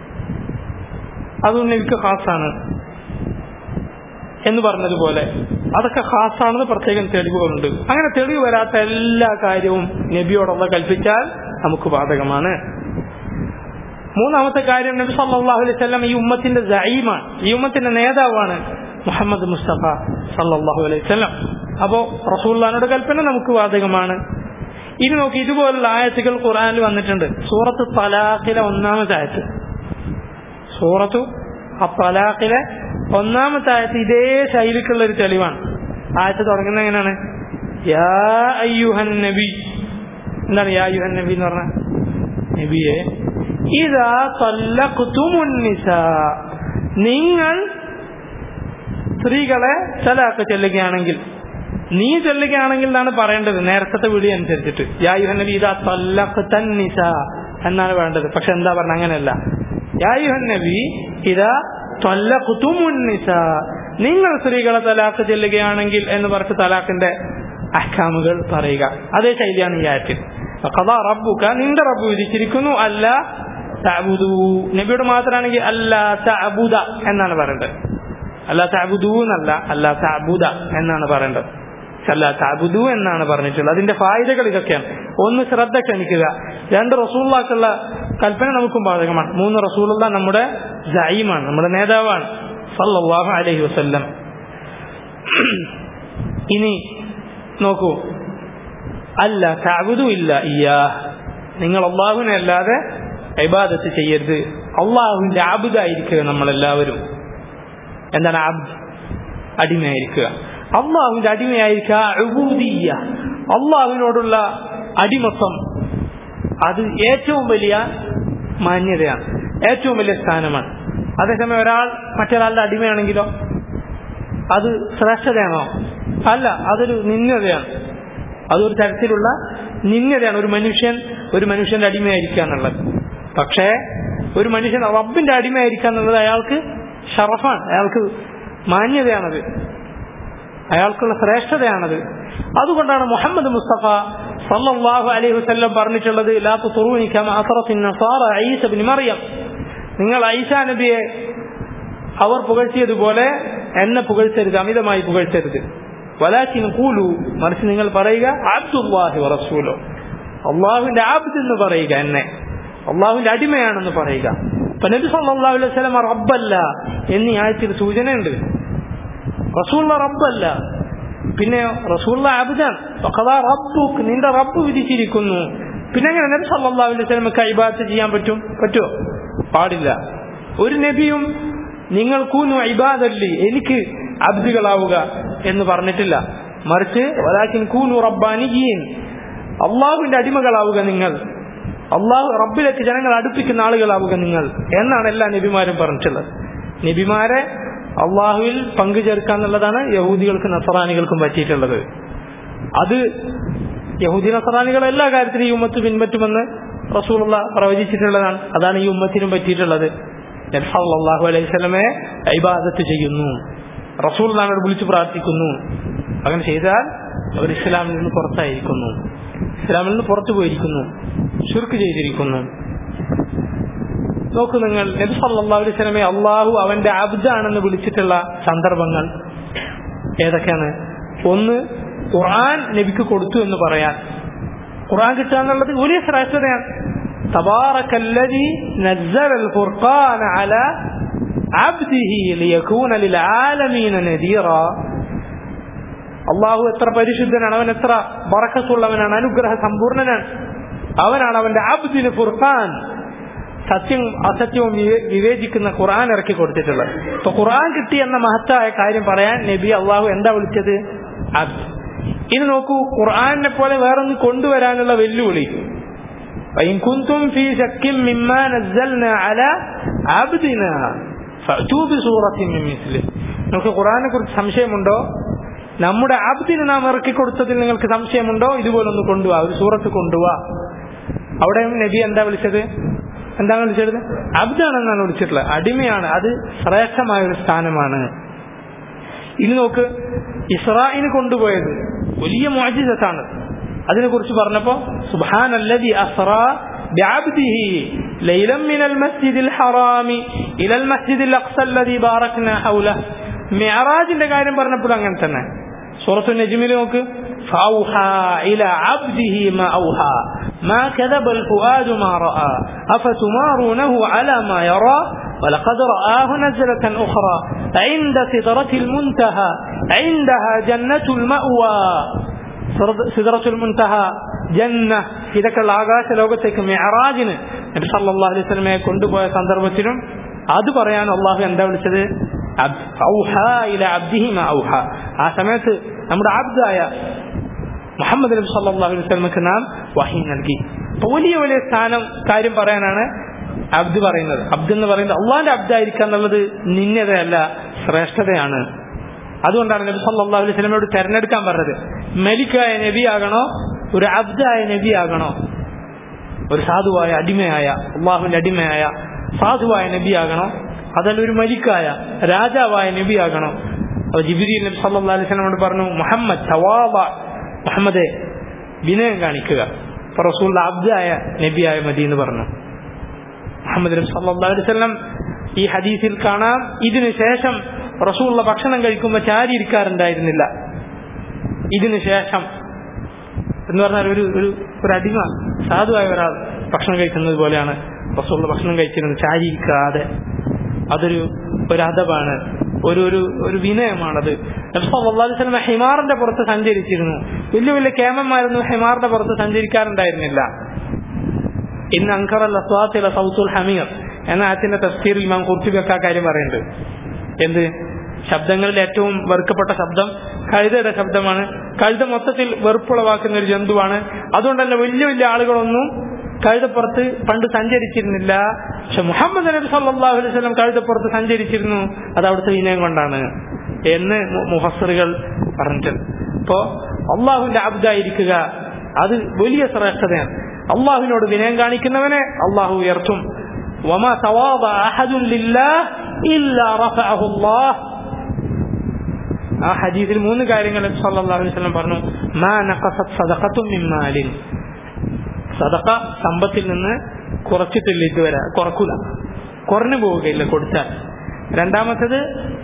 അതും നബിക്ക് ഖാസാണ് എന്ന് പറഞ്ഞതുപോലെ അതൊക്കെ ഖാസാണെന്ന് പ്രത്യേകം തെളിവുകളുണ്ട് അങ്ങനെ തെളിവ് വരാത്ത എല്ലാ കാര്യവും നബിയോടുള്ള കൽപ്പിച്ചാൽ നമുക്ക് ബാധകമാണ് മൂന്നാമത്തെ കാര്യം നബി സല്ലല്ലാഹു അലൈഹി വസല്ലം ഈ ഉമ്മത്തിന്റെ സഈമാണ് ഈ ഉമ്മത്തിന്റെ നേതാവാണ് മുഹമ്മദ് മുസ്തഫ സല്ലല്ലാഹു അലൈഹി വസല്ലം അപ്പോ റസൂലുള്ളാഹിയുടെ കൽപ്പന നമുക്ക് ബാധകമാണ് ഇനി നോക്കി ഇതുപോലുള്ള ആയത്തുകൾ ഖുർആനിൽ വന്നിട്ടുണ്ട് സൂറത്ത് തലാഖിലെ ഒന്നാമത്തെ ആയത്ത് സൂറത്തു തലാഖിലെ ഒന്നാമത്തെ ആയത്ത് ഇതേ ശൈലിക്കുള്ള ഒരു തെളിവാണ് ആയത്ത് തുടങ്ങുന്നത് എങ്ങനെയാണ് യാ അയ്യുഹൻ നബി എന്താണ് യാ അയ്യുഹൻ നബി എന്ന് പറഞ്ഞ നബിയെ ഇതാ തല്ലഖ്തുമുന്നിസ നിങ്ങൾ സ്ത്രീകളെ തലാഖ് ചെല്ലുകയാണെങ്കിൽ നീ ചെല്ലുകയാണെങ്കിൽ എന്നാണ് പറയേണ്ടത് നേരത്തെ വിളി അനുസരിച്ചിട്ട് യാ യുഹൻ നബി ഇതാ തല്ലഖ്തന്നിസ എന്നാണ് വേണ്ടത് പക്ഷെ എന്താ പറഞ്ഞ അങ്ങനെയല്ല യാ യുഹൻ നബി ഇതാ ത്വല്ലഖ്തുമുന്നിസ നിങ്ങൾ സ്ത്രീകളെ തലാഖ് ചെല്ലുകയാണെങ്കിൽ എന്ന് പറഞ്ഞ് തലാഖിന്റെ അഹ്കാമുകൾ പറയുക അതേ ശൈലിയാണ് ഈ ആയത്തിൽ കഥ റബ്ബുക നിന്റെ റബ്ബ് വിധിച്ചിരിക്കുന്നു അല്ല തഅബുദു നബിയോട് മാത്രമാണെങ്കിൽ അല്ല തഅബുദ എന്നാണ് പറയേണ്ടത് അല്ല തഅബുദു എന്നല്ല അല്ല തഅബുദ എന്നാണ് പറയേണ്ടത് അല്ല തഅബുദു എന്നാണ് പറഞ്ഞിട്ടുള്ളത് അതിന്റെ ഫായിദകൾ ഇതൊക്കെയാണ് ഒന്ന് ശ്രദ്ധ ക്ഷണിക്കുക രണ്ട് റസൂള്ളാക്കുള്ള കൽപ്പന നമുക്കും ബാധകമാണ് മൂന്ന് റസൂലുള്ള നമ്മുടെ ജൈമാണ് നമ്മുടെ നേതാവാണ് സല്ലല്ലാഹു അലൈഹി വസല്ലം ഇനി നോക്കൂ അല്ല തഅബുദു ഇല്ല ഇയ്യാ നിങ്ങൾ അള്ളാഹുവിനെ അല്ലാതെ ഇബാദത്ത് ചെയ്യരുത് അള്ളാഹുവിന്റെ ആബുദായിരിക്കുക നമ്മളെല്ലാവരും എന്താണ് ആബ് അടിമയായിരിക്കുക അള്ളാഹുവിന്റെ അടിമയായിരിക്കുക ഉബൂദിയ്യ അള്ളാഹുവിനോടുള്ള അടിമത്വം അത് ഏറ്റവും വലിയ മാന്യതയാണ് ഏറ്റവും വലിയ സ്ഥാനമാണ് അതേസമയം ഒരാൾ മറ്റൊരാളുടെ അടിമയാണെങ്കിലോ അത് ശ്രേഷ്ഠതയാണോ അല്ല അതൊരു നിന്യതയാണ് അതൊരു തരത്തിലുള്ള നിന്യതയാണ് ഒരു മനുഷ്യൻ ഒരു മനുഷ്യന്റെ അടിമയായിരിക്കുക എന്നുള്ളത് പക്ഷേ ഒരു മനുഷ്യൻ റബ്ബിന്റെ അടിമയായിരിക്കുക എന്നുള്ളത് അയാൾക്ക് ഷറഫാണ് അയാൾക്ക് മാന്യതയാണത് അയാൾക്കുള്ള ശ്രേഷ്ഠതയാണത് അതുകൊണ്ടാണ് മുഹമ്മദ് മുസ്തഫ സല്ലല്ലാഹു അലൈഹി വസല്ലം പറഞ്ഞിട്ടുള്ളത് ലാ തുറൂനി കമാ അസറത്തിൻ നസാറ ഈസ ഇബ്നു മറിയം നിങ്ങൾ ഐസ നബിയെ അവർ പുകഴ്ത്തിയതുപോലെ എന്നെ പുകഴ്ത്തരുത് അമിതമായി പുകഴ്ത്തരുത് വലാക്കിൻ കൂലു മറിച്ച് നിങ്ങൾ പറയുക അബ്ദുല്ലാഹി വറസൂലോ അള്ളാഹുവിന്റെ ആബ്ദ് എന്ന് പറയുക എന്നെ അള്ളാഹുവിന്റെ അടിമയാണെന്ന് പറയുക ഇപ്പൊ നബി സല്ലല്ലാഹു അലൈഹി വസല്ലം റബ്ബല്ല എന്നീ ആയത്തിൽ സൂചനയുണ്ട് റസൂള്ള റബ്ബല്ല പിന്നെ റസൂള്ള അബ്ദാൻ റബ്ബുക്ക് നിന്റെ റബ്ബ് വിധിച്ചിരിക്കുന്നു പിന്നെ എങ്ങനെ നബി സല്ലല്ലാഹു അലൈഹി വസല്ലമക്ക് ഇബാദത്ത് ചെയ്യാൻ പറ്റും പറ്റുമോ പാടില്ല ഒരു നബിയും നിങ്ങൾ കൂന്നു ഇബാദല്ലി എനിക്ക് അബ്ദുകളാവുക എന്ന് പറഞ്ഞിട്ടില്ല മറിച്ച് വലാക്കിൻ കൂനു റബ്ബാനിയീൻ അള്ളാഹുവിന്റെ അടിമകളാവുക നിങ്ങൾ അള്ളാഹു റബ്ബിലേക്ക് ജനങ്ങൾ അടുപ്പിക്കുന്ന ആളുകളാവുക നിങ്ങൾ എന്നാണ് എല്ലാ നബിമാരും പറഞ്ഞിട്ടുള്ളത് നബിമാരെ അള്ളാഹുവിൽ പങ്കുചേർക്കുക എന്നുള്ളതാണ് യഹൂദികൾക്കും നസറാനികൾക്കും പറ്റിയിട്ടുള്ളത് അത് യഹൂദി നസറാനികൾ എല്ലാ കാര്യത്തിലും ഈ ഉമ്മത്ത് പിൻപറ്റുമെന്ന് റസൂലുള്ള പ്രവചിച്ചിട്ടുള്ളതാണ് അതാണ് ഈ ഉമ്മത്തിനും പറ്റിയിട്ടുള്ളത് അള്ളാഹു അലൈഹി സ്വലമെ ഇബാദത്ത് ചെയ്യുന്നു റസൂൽ അവർ വിളിച്ചു പ്രാർത്ഥിക്കുന്നു അങ്ങനെ ചെയ്താൽ അവർ ഇസ്ലാമിൽ നിന്ന് പുറത്തായിരിക്കുന്നു ഇസ്ലാമിൽ നിന്ന് പുറത്തു പോയിരിക്കുന്നു ഷുർക്ക് ചെയ്തിരിക്കുന്നു നോക്കൂ നിങ്ങൾ നബി സല്ലല്ലാഹു അലൈഹി വസല്ലമയെ അള്ളാഹു അവന്റെ അബ്ദാണെന്ന് വിളിച്ചിട്ടുള്ള സന്ദർഭങ്ങൾ ഏതൊക്കെയാണ് ഒന്ന് ഖുർആൻ നബിക്ക് കൊടുത്തു എന്ന് പറയാൻ ഖുർആൻ കിട്ടുക എന്നുള്ളത് വലിയ ശ്രേഷ്ഠതയാണ് تبارك الذي نزل الفرقان على عبده ليكون للعالمين نذيرا അള്ളാഹു എത്ര പരിശുദ്ധനാണ് അവൻ എത്ര ബറക്കത്തുള്ളവനാണ് അനുഗ്രഹ സമ്പൂർണനാണ് അവനാണ് അവന്റെ അബ്ദിന് ഫുർഖാൻ സത്യം അസത്യവും വിവേചിക്കുന്ന ഖുർആൻ ഇറക്കി കൊടുത്തിട്ടുള്ളത് അപ്പൊ ഖുർആൻ കിട്ടി എന്ന മഹത്തായ കാര്യം പറയാൻ നബി അള്ളാഹു എന്താ വിളിച്ചത് അബ്ദ് ഇനി നോക്കൂ ഖുർആനെ പോലെ വേറൊന്ന് കൊണ്ടുവരാനുള്ള വെല്ലുവിളി وإن كنتم في شك مما نزلنا على عبدنا فأتوا بسورة من مثله നിങ്ങൾക്ക് ഖുറാനെ കുറിച്ച് സംശയമുണ്ടോ നമ്മുടെ അബ്ദിന് നാം ഇറക്കി കൊടുത്തതിൽ നിങ്ങൾക്ക് സംശയമുണ്ടോ ഇതുപോലൊന്ന് കൊണ്ടുപോവാ ഒരു സൂറത്ത് കൊണ്ടുപോവാ അവിടെ നബി എന്താ വിളിച്ചത് എന്താണ് വിളിച്ചത് അബ്ദാണെന്നാണ് വിളിച്ചിട്ടുള്ളത് അടിമയാണ് അത് ശ്രേഷ്ഠമായ ഒരു സ്ഥാനമാണ് ഇനി നോക്ക് ഇസ്രായിന് കൊണ്ടുപോയത് വലിയ മോചിതത്താണ് അതിനെ കുറിച്ച് പറഞ്ഞപ്പോ സുബാൻ അല്ലതി അസ്റ بعبده ليلا من المسجد الحرام إلى المسجد الأقصى الذي باركنا حوله മിഅറാജിന്റെ കാര്യം പറഞ്ഞപ്പോൾ അങ്ങനെ തന്നെ സൂറത്തു നജ്മിൽ നോക്ക് فأوحى إلى عبده ما أوحى ما كذب الفؤاد ما رأى أفتمارونه على ما يرى ولقد رآه نزلة أخرى عند سدرة المنتهى عندها جنة المأوى സിദറത്തുൽ മുൻതഹ ജന്ന ഇതൊക്കെയുള്ള ആകാശ ലോകത്തേക്ക് മെഹറാജിന് നബി സല്ലല്ലാഹു അലൈഹി വസല്ലമയെ കൊണ്ടുപോയ സന്ദർഭത്തിലും അത് പറയാൻ അള്ളാഹു എന്താ വിളിച്ചത് ആ സമയത്ത് നമ്മുടെ ആബ്ദായ മുഹമ്മദ് നബി സല്ലല്ലാഹു അലൈഹി വസല്ലമക്ക് നാം വഹി നൽകി വലിയ വലിയ സ്ഥാനം കാര്യം പറയാനാണ് അബ്ദ് പറയുന്നത് അബ്ദ് എന്ന് പറയുന്നത് അള്ളാഹിന്റെ അബ്ദായിരിക്കുക എന്നുള്ളത് നിന്യതയല്ല ശ്രേഷ്ഠതയാണ് അതുകൊണ്ടാണ് നബി സല്ലല്ലാഹു അലൈഹി വസല്ലമയോട് തെരഞ്ഞെടുക്കാൻ പറഞ്ഞത് മലിക്കായ നബിയാകണോ ഒരു അബ്ദായ നബിയാകണോ ഒരു സാധുവായ അടിമയായ അള്ളാഹുവിന്റെ അടിമയായ സാധുവായ നബിയാകണോ അതല്ല ഒരു മലിക്കായ രാജാവായ നബിയാകണോ അപ്പൊ ജിബിരി നബി സല്ലല്ലാഹു അലൈഹി വസല്ലമയോട് പറഞ്ഞു മുഹമ്മദ് തവാബ മുഹമ്മദെ വിനയം കാണിക്കുക അപ്പൊ റസൂൽ അബ്ദായ നബിയായ മതി എന്ന് പറഞ്ഞു മുഹമ്മദ് നബി സല്ലല്ലാഹു അലൈഹി വസല്ലം ഈ ഹദീസിൽ കാണാം ഇതിനു ശേഷം റസൂള്ള ഭക്ഷണം കഴിക്കുമ്പോൾ ചാരി ഇരിക്കാറുണ്ടായിരുന്നില്ല ഇതിനു ശേഷം എന്ന് പറഞ്ഞാൽ ഒരു ഒരു ഒരു അടിമ സാധുവായ ഒരാൾ ഭക്ഷണം കഴിക്കുന്നത് പോലെയാണ് റസൂള്ള ഭക്ഷണം കഴിച്ചിരുന്നത് ചാരി ഇരിക്കാതെ അതൊരു ഒരു അദബാണ് ഒരു ഒരു ഒരു വിനയമാണത് നബ്സല്ലാസ്ലമ ഹിമാറിന്റെ പുറത്ത് സഞ്ചരിച്ചിരുന്നു വലിയ വലിയ കേമന്മാരൊന്നും ഹിമാറിന്റെ പുറത്ത് സഞ്ചരിക്കാറുണ്ടായിരുന്നില്ല ഇന്ന് അങ്കറൽ അസ്വാത്തില സൗത്തുൽ ഹമീർ എന്ന ആയത്തിന്റെ തഫ്സീർ ഇമാം കുർത്തിബൊക്കെ ആ കാര്യം പറയുന്നുണ്ട് എന്ത് ശബ്ദങ്ങളിൽ ഏറ്റവും വെറുക്കപ്പെട്ട ശബ്ദം കഴുതയുടെ ശബ്ദമാണ് കഴുത മൊത്തത്തിൽ വെറുപ്പുളവാക്കുന്ന ഒരു ജന്തുവാണ് അതുകൊണ്ടല്ല വലിയ വലിയ ആളുകളൊന്നും കഴുതപ്പുറത്ത് പണ്ട് സഞ്ചരിച്ചിരുന്നില്ല പക്ഷെ മുഹമ്മദ് നബി സല്ലല്ലാഹു അലൈഹി വസല്ലം കഴുതപ്പുറത്ത് സഞ്ചരിച്ചിരുന്നു അത് അവിടുത്തെ വിനയം കൊണ്ടാണ് എന്ന് മുഹസ്സറുകൾ പറഞ്ഞിട്ടുണ്ട് അപ്പോ അള്ളാഹുവിന്റെ അബ്ദായിരിക്കുക അത് വലിയ ശ്രേഷ്ഠതയാണ് അള്ളാഹുവിനോട് വിനയം കാണിക്കുന്നവനെ അള്ളാഹു ഉയർത്തും وما تواضع أحد لله إلا رفعه الله ആ ഹദീസിൽ മൂന്ന് കാര്യങ്ങൾ സല്ലല്ലാഹു അലൈഹി വസല്ലം പറഞ്ഞു മാ നഖസത് സദഖത്തും മിൻ മാലിൻ സദഖ സമ്പത്തിൽ നിന്ന് കുറച്ചിട്ടില്ല ഇതുവരെ കുറക്കൂല കുറഞ്ഞു പോവുകയില്ല കൊടുത്താൽ രണ്ടാമത്തത്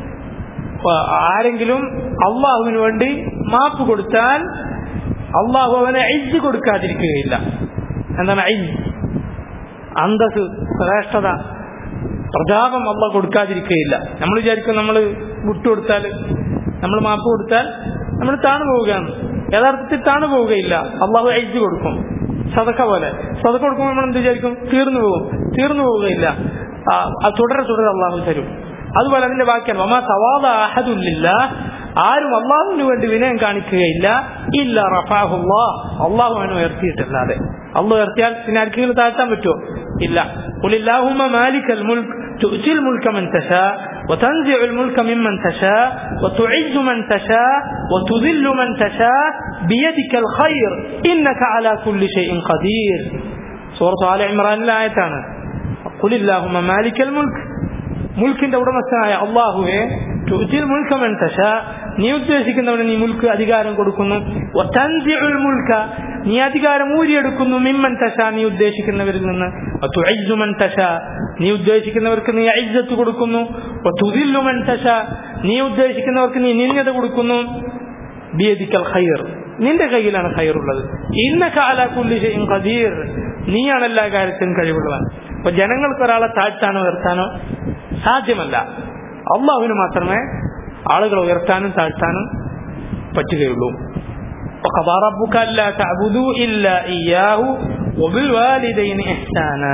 ആരെങ്കിലും അള്ളാഹുവിന് വേണ്ടി മാപ്പ് കൊടുത്താൽ അള്ളാഹു അവനെ ഐജ് കൊടുക്കാതിരിക്കുകയില്ല എന്താണ് ഐജ് അന്തസ് ശ്രേഷ്ഠത പ്രതാപം അള്ള കൊടുക്കാതിരിക്കുകയില്ല നമ്മൾ വിചാരിക്കും നമ്മൾ വിട്ടുകൊടുത്താൽ നമ്മൾ മാപ്പ് കൊടുത്താൽ നമ്മൾ താണു പോവുകയാണ് യഥാർത്ഥത്തിൽ താണു പോവുകയില്ല അള്ളാഹു ഐജ് കൊടുക്കും സതക്ക പോലെ സതക്ക കൊടുക്കുമ്പോൾ നമ്മൾ എന്ത് വിചാരിക്കും തീർന്നു പോകും തീർന്നു പോവുകയില്ല തുടരെ തുടരെ അള്ളാഹു തരും അതുപോലെ അതിന്റെ ബാക്കിയാണ് വമാ സവാദ അഹദുല്ലില്ല ആരും അള്ളാഹുവിന് വേണ്ടി വിനയം കാണിക്കുകയില്ല ഇല്ല റഫാഹുല്ലാ അള്ളാഹു അവനെ ഉയർത്തിയിട്ടല്ലാതെ അള്ളാഹു ഉയർത്തിയാൽ പിന്നെ ആർക്കെങ്കിലും താഴ്ത്താൻ പറ്റുമോ ഇല്ല قل اللهم مالك الملك تؤتي الملك من تشاء وتنزع الملك ممن تشاء وتعز من تشاء وتذل من تشاء بيدك الخير إنك على كل شيء قدير سورة آل عمران الآية قل اللهم مالك الملك മുൽക്കിന്റെ ഉടമസ്ഥനായ അള്ളാഹുവെ തുജിൽ മുൽക്ക മൻ തശ നീ ഉദ്ദേശിക്കുന്നവന് നീ മുൽക്ക് അധികാരം കൊടുക്കുന്നു മുൽക്ക നീ അധികാരം ഊരിയെടുക്കുന്നു മിമ്മൻ തശ നീ ഉദ്ദേശിക്കുന്നവരിൽ നിന്ന് തുഅയ്സുമൻ തശ നീ ഉദ്ദേശിക്കുന്നവർക്ക് നീ ഐസത്ത് കൊടുക്കുന്നു തുതില്ലുമൻ തശ നീ ഉദ്ദേശിക്കുന്നവർക്ക് നീ നിന്യത കൊടുക്കുന്നു ബിയദിക്കൽ ഖൈർ നിന്റെ കയ്യിലാണ് ഖൈറുള്ളത് ഇന്ന കാല കുല്ലി ഷൈഇൻ ഖദീർ നീയാണ് എല്ലാ കാര്യത്തിനും കഴിവുള്ളവൻ അപ്പൊ ജനങ്ങൾക്ക് ഒരാളെ താഴ്ത്താനോ ഉയർത്താനോ സാധ്യമല്ല അള്ളാഹുവിന് മാത്രമേ ആളുകളെ ഉയർത്താനും താഴ്ത്താനും പറ്റുകയുള്ളൂ وقضى ربك ألا تعبدوا إلا إياه وبالوالدين إحسانا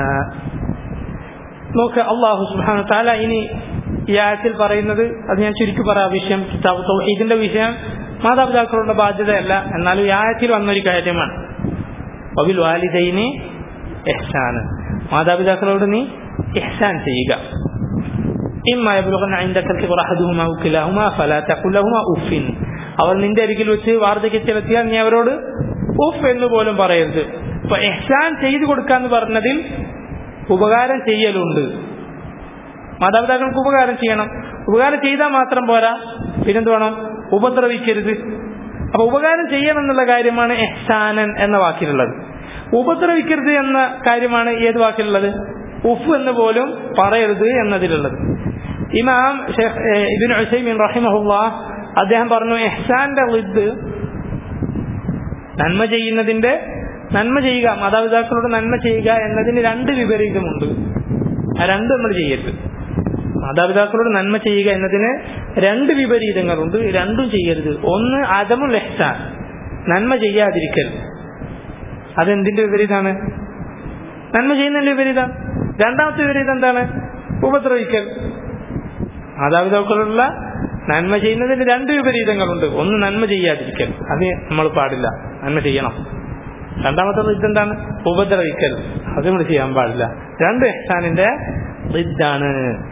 നോക്ക് അള്ളാഹു സുബാന താല ഇനി ഈ ആയത്തിൽ പറയുന്നത് അത് ഞാൻ ചുരുക്കി പറയാം വിഷയം കിതാബ് തൗഹീദിന്റെ വിഷയം മാതാപിതാക്കളുടെ ബാധ്യതയല്ല എന്നാലും ഈ ആയത്തിൽ വന്നൊരു കാര്യമാണ് വബിൽ വാലിദൈനി എഹ്സാന് മാതാപിതാക്കളോട് നീ എഹ്സാൻ ചെയ്യുക إما يبلغن عندك الكبر أحدهما أو كلاهما فلا تقل لهما أف അവർ നിന്റെ അരികിൽ വെച്ച് വാർദ്ധക്യത്തിലെത്തിയാൽ നീ അവരോട് ഉഫ് എന്ന് പോലും പറയരുത് അപ്പൊ എഹ്സാൻ ചെയ്തു കൊടുക്കാന്ന് പറഞ്ഞതിൽ ഉപകാരം ചെയ്യലുണ്ട് മാതാപിതാക്കൾക്ക് ഉപകാരം ചെയ്യണം ഉപകാരം ചെയ്താൽ മാത്രം പോരാ പിന്നെന്ത് വേണം ഉപദ്രവിക്കരുത് അപ്പൊ ഉപകാരം ചെയ്യണം എന്നുള്ള കാര്യമാണ് എഹ്സാനൻ എന്ന വാക്കിലുള്ളത് ഉപദ്രവിക്കരുത് എന്ന കാര്യമാണ് ഏത് വാക്കിലുള്ളത് ഉഫ് എന്ന് പോലും പറയരുത് എന്നതിലുള്ളത് ഇമാം ഇബിൻ ഉസൈമിൻ റഹിമഹുല്ല അദ്ദേഹം പറഞ്ഞു എഹ്സാന്റെ ലിദ് നന്മ ചെയ്യുന്നതിന്റെ നന്മ ചെയ്യുക മാതാപിതാക്കളോട് നന്മ ചെയ്യുക എന്നതിന് രണ്ട് വിപരീതമുണ്ട് ആ രണ്ട് നമ്മൾ ചെയ്യരുത് മാതാപിതാക്കളോട് നന്മ ചെയ്യുക എന്നതിന് രണ്ട് വിപരീതങ്ങളുണ്ട് രണ്ടും ചെയ്യരുത് ഒന്ന് അദമുൽ എഹ്സാൻ നന്മ ചെയ്യാതിരിക്കൽ അതെന്തിന്റെ വിപരീതമാണ് നന്മ ചെയ്യുന്നതിന്റെ വിപരീതം രണ്ടാമത്തെ വിപരീതം എന്താണ് ഉപദ്രവിക്കൽ മാതാപിതാക്കളുള്ള നന്മ ചെയ്യുന്നതിന് രണ്ട് വിപരീതങ്ങളുണ്ട് ഒന്ന് നന്മ ചെയ്യാതിരിക്കൽ അത് നമ്മൾ പാടില്ല നന്മ ചെയ്യണം രണ്ടാമത്തെ ഇതെന്താണ് ഉപദ്രവിക്കൽ അത് നമ്മൾ ചെയ്യാൻ പാടില്ല രണ്ട് എഹ്സാനിന്റെ ഇതാണ്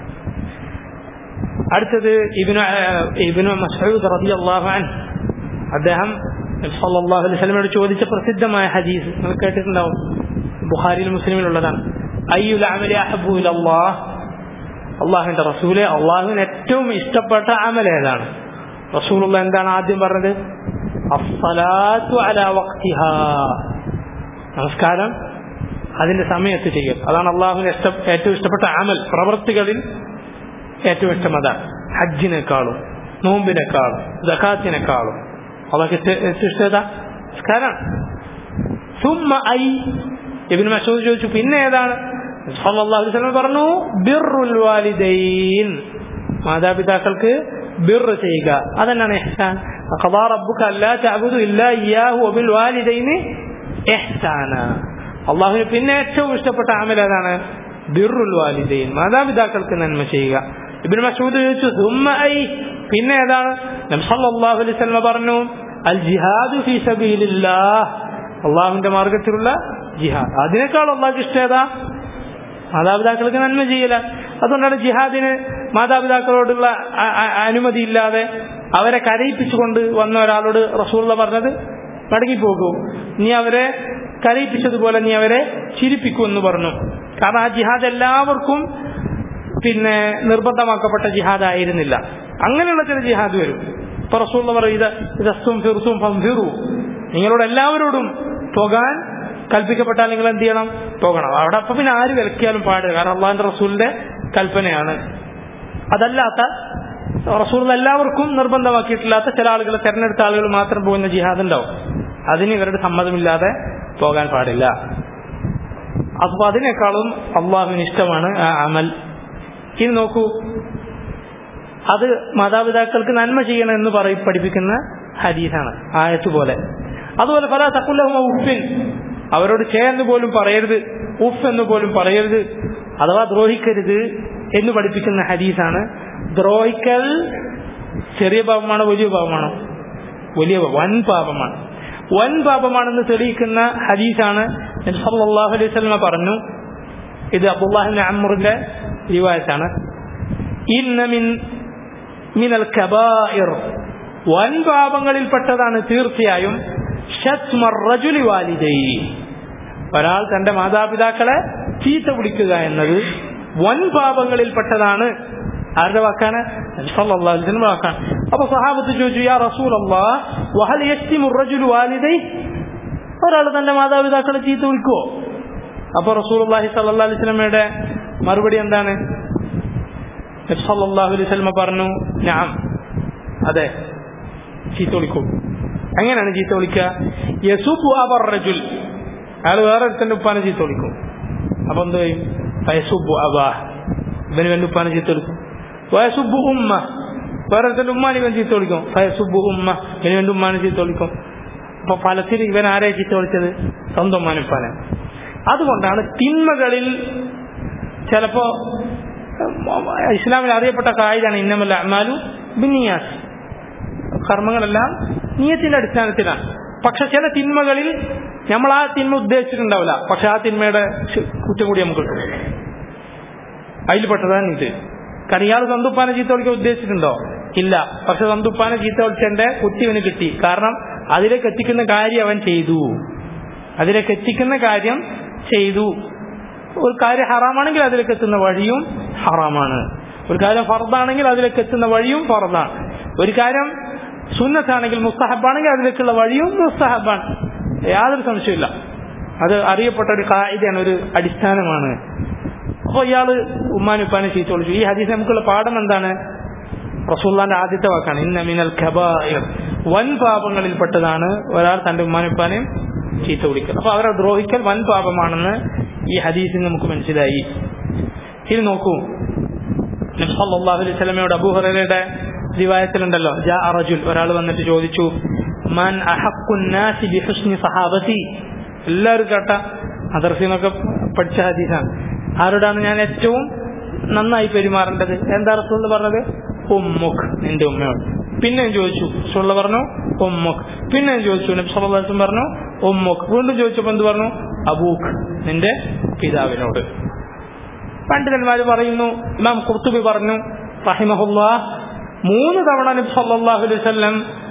അടുത്തത് ഇബിനു ഇബിനു മസൂദ് റളിയല്ലാഹു അൻഹു അദ്ദേഹം സല്ലല്ലാഹു അലൈഹി വസല്ലമയോട് ചോദിച്ച പ്രസിദ്ധമായ ഹദീസ് നിങ്ങൾ കേട്ടിട്ടുണ്ടാവും ബുഖാരിയിൽ മുസ്ലിമിലുള്ളതാണ് അയ്യുൽ അമലി അഹബു ഇലല്ലാഹ് അള്ളാഹുവിന്റെ റസൂലെ അള്ളാഹുവിന് ഏറ്റവും ഇഷ്ടപ്പെട്ട അമൽ ഏതാണ് റസൂലുള്ള എന്താണ് ആദ്യം പറഞ്ഞത് അസ്സലാത്തു അലാ വഖ്തിഹാ നമസ്കാരം അതിന്റെ സമയത്ത് ചെയ്യൽ അതാണ് അള്ളാഹുവിന് ഇഷ്ട ഏറ്റവും ഇഷ്ടപ്പെട്ട അമൽ പ്രവൃത്തികളിൽ ഏറ്റവും ഇഷ്ടം അതാണ് ഹജ്ജിനേക്കാളും നോമ്പിനേക്കാളും ജക്കാത്തിനേക്കാളും അള്ളാഹ് ഏറ്റവും ഇഷ്ടം നമസ്കാരം സുമ്മ ഐ ഇബിൻ മസൂദ് ചോദിച്ചു പിന്നെ ഏതാണ് സല്ലല്ലാഹു അലൈഹി വസല്ലം പറഞ്ഞു ബിർറുൽ വാലിദൈൻ മാതാപിതാക്കൾക്ക് ബിർ ചെയ്യുക അതന്നെയാണ് ഇഹ്സാൻ ഖദാ റബ്ബുക അല്ലാ തഅബുദു ഇല്ലാ ഇയ്യാഹു വബിൽ വാലിദൈനി ഇഹ്സാന അള്ളാഹുവിന് പിന്നെ ഏറ്റവും ഇഷ്ടപ്പെട്ട അമൽ ഏതാണ് ബിറുൽ വാലിദൈൻ മാതാപിതാക്കൾക്ക് നന്മ ചെയ്യുക ഇബ്നു മസ്ഊദ് ചോദിച്ചു സുമ്മ ഐ പിന്നെ ഏതാണ് നബി സല്ലല്ലാഹു അലൈഹി വസല്ലം പറഞ്ഞു അൽ ജിഹാദു ഫീ സബീലില്ലാഹ് അള്ളാഹുവിന്റെ മാർഗത്തിലുള്ള ജിഹാദ് അതിനേക്കാൾ അള്ളാഹ്ക്ക് ഇഷ്ടം ഏതാ മാതാപിതാക്കൾക്ക് നന്മ ചെയ്യല അതുകൊണ്ടാണ് ജിഹാദിന് മാതാപിതാക്കളോടുള്ള അ- അ- അനുമതി ഇല്ലാതെ അവരെ കരയിപ്പിച്ചുകൊണ്ട് വന്ന ഒരാളോട് റസൂള്ള പറഞ്ഞത് മടങ്ങിപ്പോകൂ നീ അവരെ കരയിപ്പിച്ചതുപോലെ നീ അവരെ ചിരിപ്പിക്കുമെന്ന് പറഞ്ഞു കാരണം ആ ജിഹാദ് എല്ലാവർക്കും പിന്നെ നിർബന്ധമാക്കപ്പെട്ട ജിഹാദ് ആയിരുന്നില്ല അങ്ങനെയുള്ള ചില ജിഹാദ് വരും ഇപ്പൊ റസൂള്ള പറയും ഇത് ഇതസ്തും ഫിർസും ഫംഫിറു നിങ്ങളോട് എല്ലാവരോടും പോകാൻ കൽപ്പിക്കപ്പെട്ടാൽ നിങ്ങൾ എന്ത് ചെയ്യണം പോകണം അവിടെ അപ്പൊ പിന്നെ ആര് വിലക്കിയാലും പാടില്ല കാരണം അള്ളാഹിന്റെ റസൂലിന്റെ കൽപ്പനയാണ് അതല്ലാത്ത റസൂൽ എല്ലാവർക്കും നിർബന്ധമാക്കിയിട്ടില്ലാത്ത ചില ആളുകൾ തെരഞ്ഞെടുത്ത ആളുകൾ മാത്രം പോകുന്ന ജിഹാദ് ഉണ്ടാവും അതിന് ഇവരുടെ സമ്മതമില്ലാതെ പോകാൻ പാടില്ല അപ്പൊ അതിനേക്കാളും അള്ളാഹുവിന് ഇഷ്ടമാണ് ആ അമൽ ഇനി നോക്കൂ അത് മാതാപിതാക്കൾക്ക് നന്മ ചെയ്യണം എന്ന് പറയും പഠിപ്പിക്കുന്ന ഹദീസാണ് ആയത്ത് പോലെ അതുപോലെ പല തക്കുല്ലഹുമ ഉഫിൻ അവരോട് ചേ എന്ന് പോലും പറയരുത് ഉഫ് എന്ന് പോലും പറയരുത് അഥവാ ദ്രോഹിക്കരുത് എന്ന് പഠിപ്പിക്കുന്ന ഹദീസാണ് ദ്രോഹിക്കൽ ചെറിയ പാപമാണോ വലിയ പാപമാണോ വലിയ പാപം. വൻ പാപമാണ് വൻ പാപമാണെന്ന് തെളിയിക്കുന്ന ഹദീസാണ് നബി സല്ലല്ലാഹു അലൈഹി വസല്ലമ പറഞ്ഞു ഇത് അബ്ദുല്ലാഹിബ്നു അമ്റിന്റെ റിവായത്താണ് ഇന്ന മിൻ മിനൽ കബായിർ വൻ പാപങ്ങളിൽപ്പെട്ടതാണ് തീർച്ചയായും ഷത്മർ റജുലി വാലിദൈ ഒരാൾ തന്റെ മാതാപിതാക്കളെ ചീത്ത പിടിക്കുക എന്നത് വൻ പാപങ്ങളിൽപ്പെട്ടതാണ് ആരുടെ വാക്കാണ് നബി സല്ലല്ലാഹു അലൈഹി വസല്ലം വാക്കാണ് അപ്പൊ സഹാബത്ത് ചോദിച്ചു യാ റസൂലല്ലാഹ് വഹൽ യസ്തിമു റജുലു വാലിദൈ ഒരാൾ തന്റെ മാതാപിതാക്കളെ ചീത്ത വിളിക്കുവോ അപ്പൊ റസൂലുള്ളാഹി സ്വല്ലല്ലാഹു അലൈഹി വസല്ലമയുടെ മറുപടി എന്താണ് നബി സല്ലല്ലാഹു അലൈഹി വസല്ലമ പറഞ്ഞു നഅം അതെ ചീത്ത വിളിക്കും എങ്ങനെയാണ് ചീത്ത വിളിക്കുക യസുബു അബർ റജുൽ അയാൾ വേറെ ഒരുത്തന്റെ ഉപ്പാനെ ചീത്ത വിളിക്കും അപ്പൊ എന്ത് ചെയ്യും വയസുബു അബാ ഇവന് വേണ്ടി ഉപ്പാനെ ചീത്ത വിളിക്കും വയസുബു ഉമ്മ വേറെ ഒരുത്തന്റെ ഉമ്മാനെ ഇവൻ ചീത്ത വിളിക്കും വയസുബു ഉമ്മ ഇവന് വേണ്ടി ഉമ്മാനെ ചീത്ത വിളിക്കും അപ്പൊ ഫലത്തിൽ ഇവൻ ആരെ ചീത്ത വിളിച്ചത് സ്വന്തം ഉമ്മാനെ ഉപ്പാനെ അതുകൊണ്ടാണ് തിന്മകളിൽ ചിലപ്പോ ഇസ്ലാമിൽ അറിയപ്പെട്ട കായികമാണ് ഇന്നമല്ല അമാലു ബിന്നിയാസ് കർമ്മങ്ങളെല്ലാം നിയത്തിന്റെ അടിസ്ഥാനത്തിലാണ് പക്ഷെ ചില തിന്മകളിൽ നമ്മൾ ആ തിന്മ ഉദ്ദേശിച്ചിട്ടുണ്ടാവില്ല പക്ഷെ ആ തിന്മയുടെ ശ്- കുറ്റം കൂടി നമുക്ക് കിട്ടും അതിൽപ്പെട്ടതാണ് ഇത് കാരണം ഇയാൾ സന്തുപ്പാനെ ചീത്ത വിളിക്കാൻ ഉദ്ദേശിച്ചിട്ടുണ്ടോ ഇല്ല പക്ഷെ സന്തുപ്പാനെ ചീത്ത വിളിച്ചതിന്റെ കുത്തി അവന് കിട്ടി കാരണം അതിലേക്ക് എത്തിക്കുന്ന കാര്യം അവൻ ചെയ്തു അതിലേക്ക് എത്തിക്കുന്ന കാര്യം ചെയ്തു ഒരു കാര്യം ഹറാമാണെങ്കിൽ അതിലേക്ക് എത്തുന്ന വഴിയും ഹറാമാണ് ഒരു കാര്യം ഫർദാണെങ്കിൽ അതിലേക്ക് എത്തുന്ന വഴിയും ഫർദാണ് ഒരു കാര്യം സുന്നത്താണെങ്കിൽ മുസ്തഹബാണെങ്കിൽ അതിലേക്കുള്ള വഴിയും മുസ്തഹബാണ് യാതൊരു സംശയമില്ല അത് അറിയപ്പെട്ട ഒരു കായികയാണ് ഒരു അടിസ്ഥാനമാണ് അപ്പൊ ഇയാള് ഉമ്മാനുപ്പാനെ ചീത്ത വിളിച്ചു ഈ ഹദീസ് നമുക്കുള്ള പാഠം എന്താണ് റസൂള്ളാന്റെ ആദ്യത്തെ വാക്കാണ് ഇന്ന മിനൽ ഖബായിർ വൻ പാപങ്ങളിൽപ്പെട്ടതാണ് ഒരാൾ തന്റെ ഉമ്മാനുപ്പാനെയും ചീത്ത വിളിക്കൽ അപ്പൊ അവരെ ദ്രോഹിക്കൽ വൻ പാപമാണെന്ന് ഈ ഹദീസിൽ നമുക്ക് മനസ്സിലായി ഇനി നോക്കൂ നബി സല്ലല്ലാഹു അലൈഹി വസല്ലമയോട് അബൂ ഹുറൈറയുടെ റിവായത്തിലുണ്ടല്ലോ ജാ റജുൽ ഒരാൾ വന്നിട്ട് ചോദിച്ചു മൻ അഹഖുൻ നാസി ബിഹുസ്നി സഹാബത്തി എല്ലാവരും കേട്ട മദർസിന്നൊക്കെ പഠിച്ച ഹദീസാണ് ആരോടാണ് ഞാൻ ഏറ്റവും നന്നായി പെരുമാറേണ്ടത് എന്താ റസൂൽ പറഞ്ഞത് ഉമ്മുഖ് നിന്റെ ഉമ്മയോട് പിന്നെയും ചോദിച്ചു റസൂൽ പറഞ്ഞു ഉമ്മുഖ് പിന്നെയും ചോദിച്ചു നബി സല്ലല്ലാഹു അലൈഹി വസല്ലം പറഞ്ഞു ഉമ്മുഖ് വീണ്ടും ചോദിച്ചപ്പോൾ എന്ത് പറഞ്ഞു അബൂഖ് നിന്റെ പിതാവിനോട് പണ്ഡിതന്മാർ പറയുന്നു ഇമാം കുർത്തുബി പറഞ്ഞു റഹിമഹുല്ലാ മൂന്ന് തവണ നബി സല്ലല്ലാഹു അലൈഹി വസല്ലം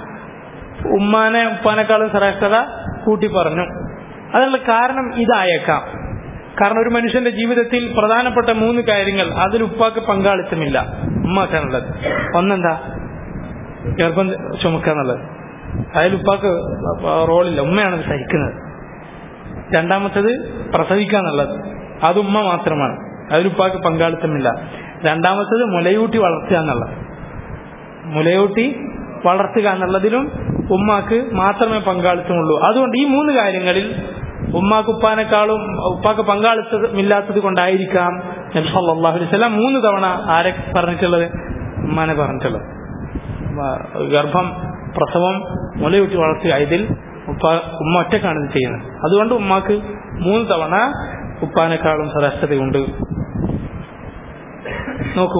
ഉമ്മാനെ ഉപ്പാനേക്കാളും ശ്രേഷ്ഠത കൂട്ടി പറഞ്ഞു അതിനുള്ള കാരണം ഇതായേക്കാം കാരണം ഒരു മനുഷ്യന്റെ ജീവിതത്തിൽ പ്രധാനപ്പെട്ട മൂന്ന് കാര്യങ്ങൾ അതിൽ ഉപ്പാക്ക് പങ്കാളിത്തമില്ല ഉമ്മാക്കാനുള്ളത് ഒന്നെന്താ ഗർഭം ചുമക്കുക എന്നുള്ളത് അതിൽ ഉപ്പാക്ക് റോളില്ല ഉമ്മയാണ് സഹിക്കുന്നത് രണ്ടാമത്തത് പ്രസവിക്കുക എന്നുള്ളത് അത് ഉമ്മ മാത്രമാണ് അതിൽ ഉപ്പാക്ക് പങ്കാളിത്തമില്ല രണ്ടാമത്തത് മുലയൂട്ടി വളർത്തുക എന്നുള്ളത് മുലയൂട്ടി വളർത്തുക എന്നുള്ളതിലും ഉമ്മാക്ക് മാത്രമേ പങ്കാളിത്തമുള്ളൂ അതുകൊണ്ട് ഈ മൂന്ന് കാര്യങ്ങളിൽ ഉമ്മാക്ക് ഉപ്പാനേക്കാളും ഉപ്പാക്ക് പങ്കാളിത്തമില്ലാത്തത് കൊണ്ടായിരിക്കാം നബി സല്ലല്ലാഹു അലൈഹി വസല്ലം മൂന്ന് തവണ ആരെ പറഞ്ഞിട്ടുള്ളത് ഉമ്മാനെ പറഞ്ഞിട്ടുള്ളത് വ- ഗർഭം പ്രസവം മുലയൂട്ടി വളർത്തുക ഇതിൽ ഉപ്പ ഉമ്മ ഒറ്റക്കാണ് ഇത് ചെയ്യുന്നത് അതുകൊണ്ട് ഉമ്മാക്ക് മൂന്ന് തവണ ഉപ്പാനേക്കാളും ശ്രേഷ്ഠതയുണ്ട് നോക്കൂ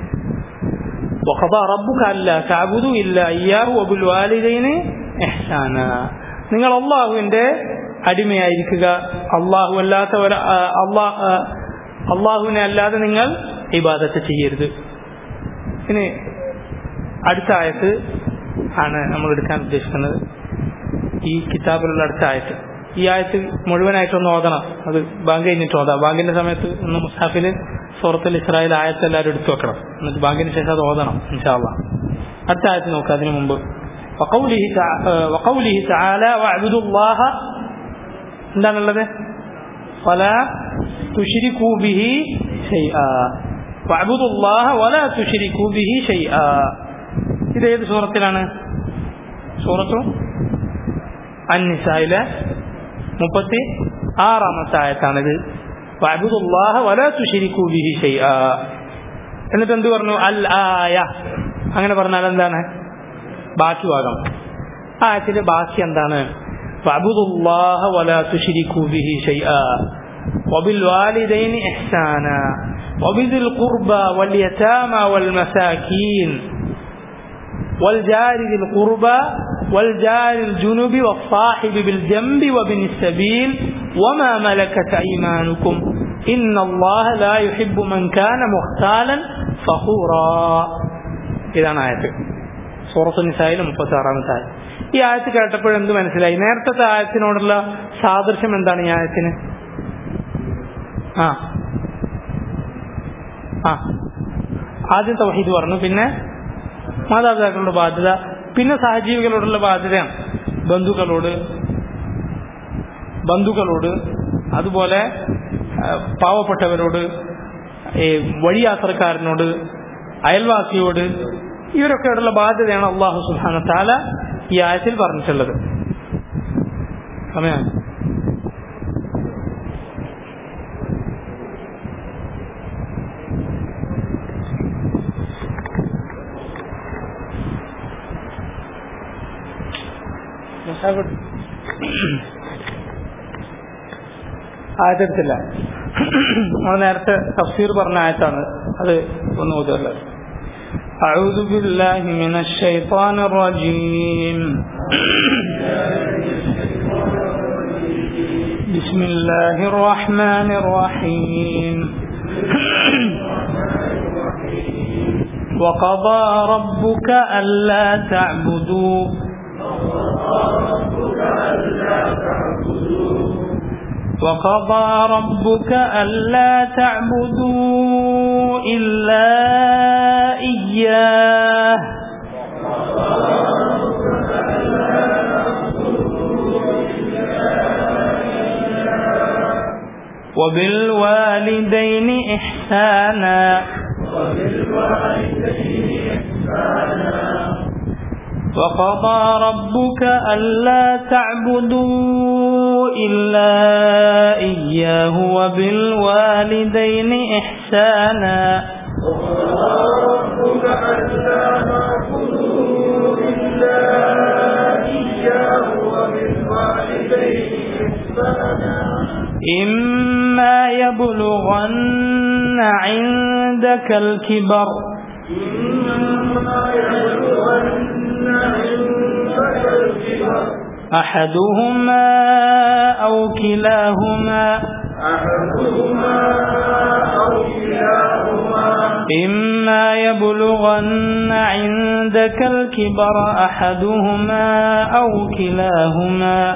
وقضى ربك ألا تعبدوا إلا إياه وبالوالدين إحسانا നിങ്ങൾ അള്ളാഹുവിന്റെ അടിമയായിരിക്കുക അള്ളാഹു അല്ലാത്ത ഒരു അള്ളാഹ് അള്ളാഹുവിനെ അല്ലാതെ നിങ്ങൾ ഇബാദത്ത് ചെയ്യരുത് ഇനി അടുത്ത ആയത്ത് ആണ് നമ്മൾ എടുക്കാൻ ഉദ്ദേശിക്കുന്നത് ഈ കിതാബിലുള്ള അടുത്ത ആയത്ത് ഈ ആയത്ത് മുഴുവനായിട്ടൊന്ന് ഓതണം അത് ബാങ്ക് കഴിഞ്ഞിട്ട് ഓതാം ബാങ്കിന്റെ സമയത്ത് ഒന്ന് മുസാഫിൽ സൂറത്തുൽ ഇസ്രായേൽ ആയത്ത് എല്ലാവരും എടുത്തു വെക്കണം എന്നിട്ട് ബാങ്കിന് ശേഷം അത് ഓതണം ഇൻഷാല്ല അടുത്ത ആയത്ത് നോക്കുക അതിനു മുമ്പ് وقوله تع- آه، وقوله تعالى واعبدوا الله എന്താണുള്ളത് ولا تشركوا به شيئا واعبدوا الله ولا تشركوا به شيئا ഇത് ഏത് സൂറത്തിലാണ് സൂറത്തു അന്നിസായിലെ മുപ്പത്തി ആറാമത്തെ ആയത്താണിത് വഅബ്ദുല്ലാഹ വലാ തുശ്രികൂ ബിഹി ഷൈആ എന്നിട്ട് എന്ത് പറഞ്ഞു അൽ ആയ അങ്ങനെ പറഞ്ഞാൽ എന്താണ് ബാക്കി ഭാഗം ആ ആയത്തിന്റെ ബാക്കി എന്താണ് വഅബ്ദുല്ലാഹ വലാ തുശ്രികൂ ബിഹി ഷൈആ وبالوالدين إحسانا وبذي القربى واليتامى والمساكين والجار ذي القربى والجار الجنب والصاحب بالجنب وابن السبيل وما ملكت أيمانكم إن الله لا يحب من كان مختالا فخورا ഇതാണ് ആയത്ത് സൂറത്ത് നിസായിലെ മുപ്പത്തി ആറാമത്തെ ആയത് ഈ ആയത്ത് കേട്ടപ്പോൾ എന്ത് മനസ്സിലായി നേരത്തെ ആയത്തിനോടുള്ള സാദൃശ്യം എന്താണ് ഈ ആയത്തിന് ആ ആ ആദ്യം തൗഹീദ് പറഞ്ഞു പിന്നെ മാതാപിതാക്കളുടെ ബാധ്യത പിന്നെ സഹജീവികളോടുള്ള ബാധ്യതയാണ് ബന്ധുക്കളോട് ബന്ധുക്കളോട് അതുപോലെ ആ, പാവപ്പെട്ടവരോട് ഈ വഴിയാത്രക്കാരനോട് അയൽവാസിയോട് ഇവരൊക്കെയോടുള്ള ബാധ്യതയാണ് അള്ളാഹു സുഹാന താല ഈ ആയത്തിൽ പറഞ്ഞിട്ടുള്ളത് സമയം ആയത്തെടുത്തില്ല നമ്മൾ നേരത്തെ തഫ്സീർ പറഞ്ഞ ആയത്താണ് അത് ഒന്ന് ഓതുള്ളത് أعوذ بالله من الشيطان الرجيم بسم الله الرحمن الرحيم وقضى ربك ألا تعبدوا وقضى ربك ألا تعبدوا إلا إياه وبالوالدين إحسانا وقضى ربك ألا تعبدوا إلا إياه وبالوالدين إحسانا إما يبلغن عندك الكبر أحدهما أو كلاهما إما يبلغن عندك الكبر أحدهما أو كلاهما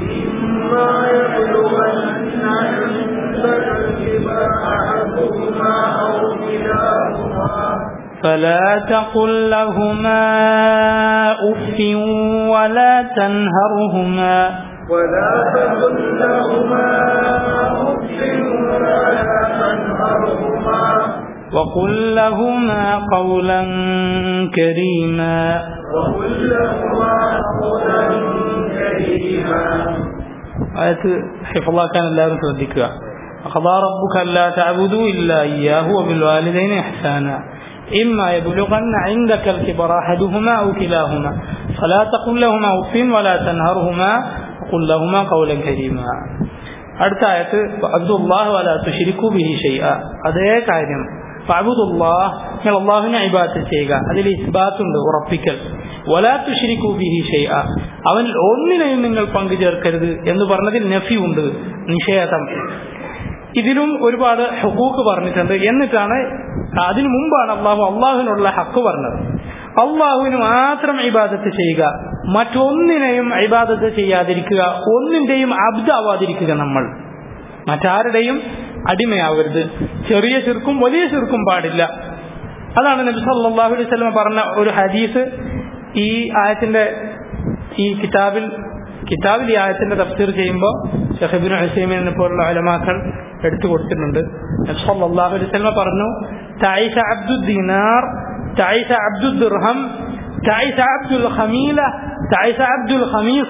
فلا تقل لهما أف ولا تنهرهما ولا تقل لهما أف ولا تنهرهما وقل لهما قولا كريما وقل لهما قولا كريما ആയത്ത് ഹിഫളാക്കാൻ എല്ലാവരും ശ്രദ്ധിക്കുക أخذ ربك ألا تعبدوا إلا إياه وبالوالدين إحسانا إما يبلغن عندك الكبر أحدهما أو كلاهما فلا تقل لهما أف ولا تنهرهما وقل لهما قولا كريما അടുത്ത ആയത്ത് അബ്ദുല്ലാഹ് വല തുഷിരിക്കു ബിഹി ഷെയ്അ അതേ കാര്യം അബ്ദുല്ലാഹ് നിങ്ങൾ അള്ളാഹുവിനെ ഇബാത്ത് ചെയ്യുക അതിൽ ഇസ്ബാത്തുണ്ട് ഉറപ്പിക്കൽ വലാ തുഷിരിക്കു ബിഹി ഷെയ്അ അവൻ ഒന്നിനെയും നിങ്ങൾ പങ്കു ചേർക്കരുത് എന്ന് പറഞ്ഞതിൽ നഫി ഉണ്ട് നിഷേധം ഇതിലും ഒരുപാട് ഹുക്കൂക്ക് പറഞ്ഞിട്ടുണ്ട് എന്നിട്ടാണ് അതിനു മുമ്പാണ് അള്ളാഹു അള്ളാഹുവിനുള്ള ഹക്ക് പറഞ്ഞത് അള്ളാഹുവിന് മാത്രം ഇബാദത്ത് ചെയ്യുക മറ്റൊന്നിനെയും ഇബാദത്ത് ചെയ്യാതിരിക്കുക ഒന്നിന്റെയും അബ്ദാവാതിരിക്കുക നമ്മൾ മറ്റാരുടെയും അടിമയാവരുത് ചെറിയ ചെറുക്കും വലിയ ചെറുക്കും പാടില്ല അതാണ് നബി സല്ലല്ലാഹു അലൈഹി വസല്ലം പറഞ്ഞ ഒരു ഹദീസ് ഈ ആയത്തിന്റെ ഈ കിതാബിൽ കിതാബിൽ ഈ ആയത്തിന്റെ തഫ്സീർ ചെയ്യുമ്പോൾ ഷഹബിൻ ഹുസൈമിനെ പോലുള്ള അലമാക്കൾ എടുത്തു കൊടുത്തിട്ടുണ്ട് നബി സല്ലല്ലാഹു അലൈഹി വസല്ലം പറഞ്ഞു തൈഷ അബ്ദു ദിനാർ തൈഷ അബ്ദു ദിർഹം തൈഷ അബ്ദുൽ ഖമീല തൈഷ അബ്ദുൽ ഖമീഫ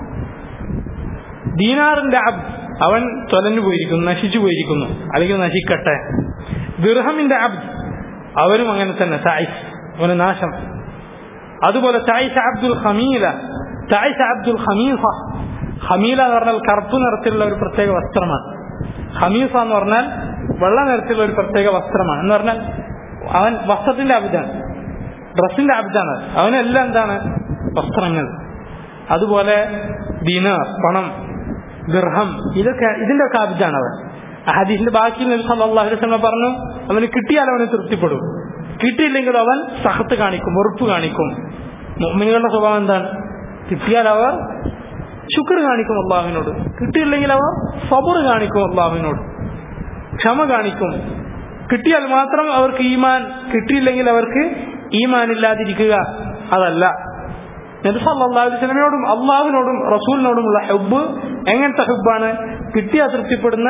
ദീനാറിന്റെ അബ് അവൻ തൊലഞ്ഞു പോയിരിക്കുന്നു നശിച്ചു പോയിരിക്കുന്നു അല്ലെങ്കിൽ നശിക്കട്ടെ ദിർഹമിന്റെ അബ് അവനും അങ്ങനെ തന്നെ തായിസ് അവന് നാശം അതുപോലെ തായിഷ അബ്ദുൽ ഖമീല തായിഷ അബ്ദുൽ ഖമീഫ ഖമീല എന്ന് പറഞ്ഞാൽ കറുപ്പ് നിറത്തിലുള്ള ഒരു പ്രത്യേക വസ്ത്രമാണ് ഖമീഫ എന്ന് പറഞ്ഞാൽ വെള്ള നിറത്തിലുള്ള ഒരു പ്രത്യേക വസ്ത്രമാണ് എന്ന് പറഞ്ഞാൽ അവൻ വസ്ത്രത്തിന്റെ അബിതാണ് ഡ്രസ്സിന്റെ അബിതാണ് അവനെല്ലാം എന്താണ് വസ്ത്രങ്ങൾ അതുപോലെ ദീനാർ പണം ദിർഹം ഇതൊക്കെ ഇതിന്റെ ഒക്കെ അബിദാണ് അവൻ ഹദീസിന്റെ ബാക്കി നബി സല്ലല്ലാഹു അലൈഹി വസല്ലം പറഞ്ഞു അവന് കിട്ടിയാൽ അവന് തൃപ്തിപ്പെടും കിട്ടിയില്ലെങ്കിൽ അവൻ സഹത്ത് കാണിക്കും വെറുപ്പ് കാണിക്കും മുഅ്മിനുകളുടെ സ്വഭാവം എന്താണ് കിട്ടിയാൽ അവർ ശുക്ർ കാണിക്കും അള്ളാഹുവിനോട് കിട്ടിയില്ലെങ്കിൽ അവർ സബർ കാണിക്കും അള്ളാഹുവിനോട് ക്ഷമ കാണിക്കും കിട്ടിയാൽ മാത്രം അവർക്ക് ഈമാൻ കിട്ടിയില്ലെങ്കിൽ അവർക്ക് ഈമാൻ ഇല്ലാതിരിക്കുക അതല്ല നബി സല്ലല്ലാഹു അലൈഹി വസല്ലമയോടും അള്ളാഹുവിനോടും റസൂലിനോടുമുള്ള ഹുബ് എങ്ങനത്തെ ഹുബാണ് കിട്ടിയാൽ തൃപ്തിപ്പെടുന്ന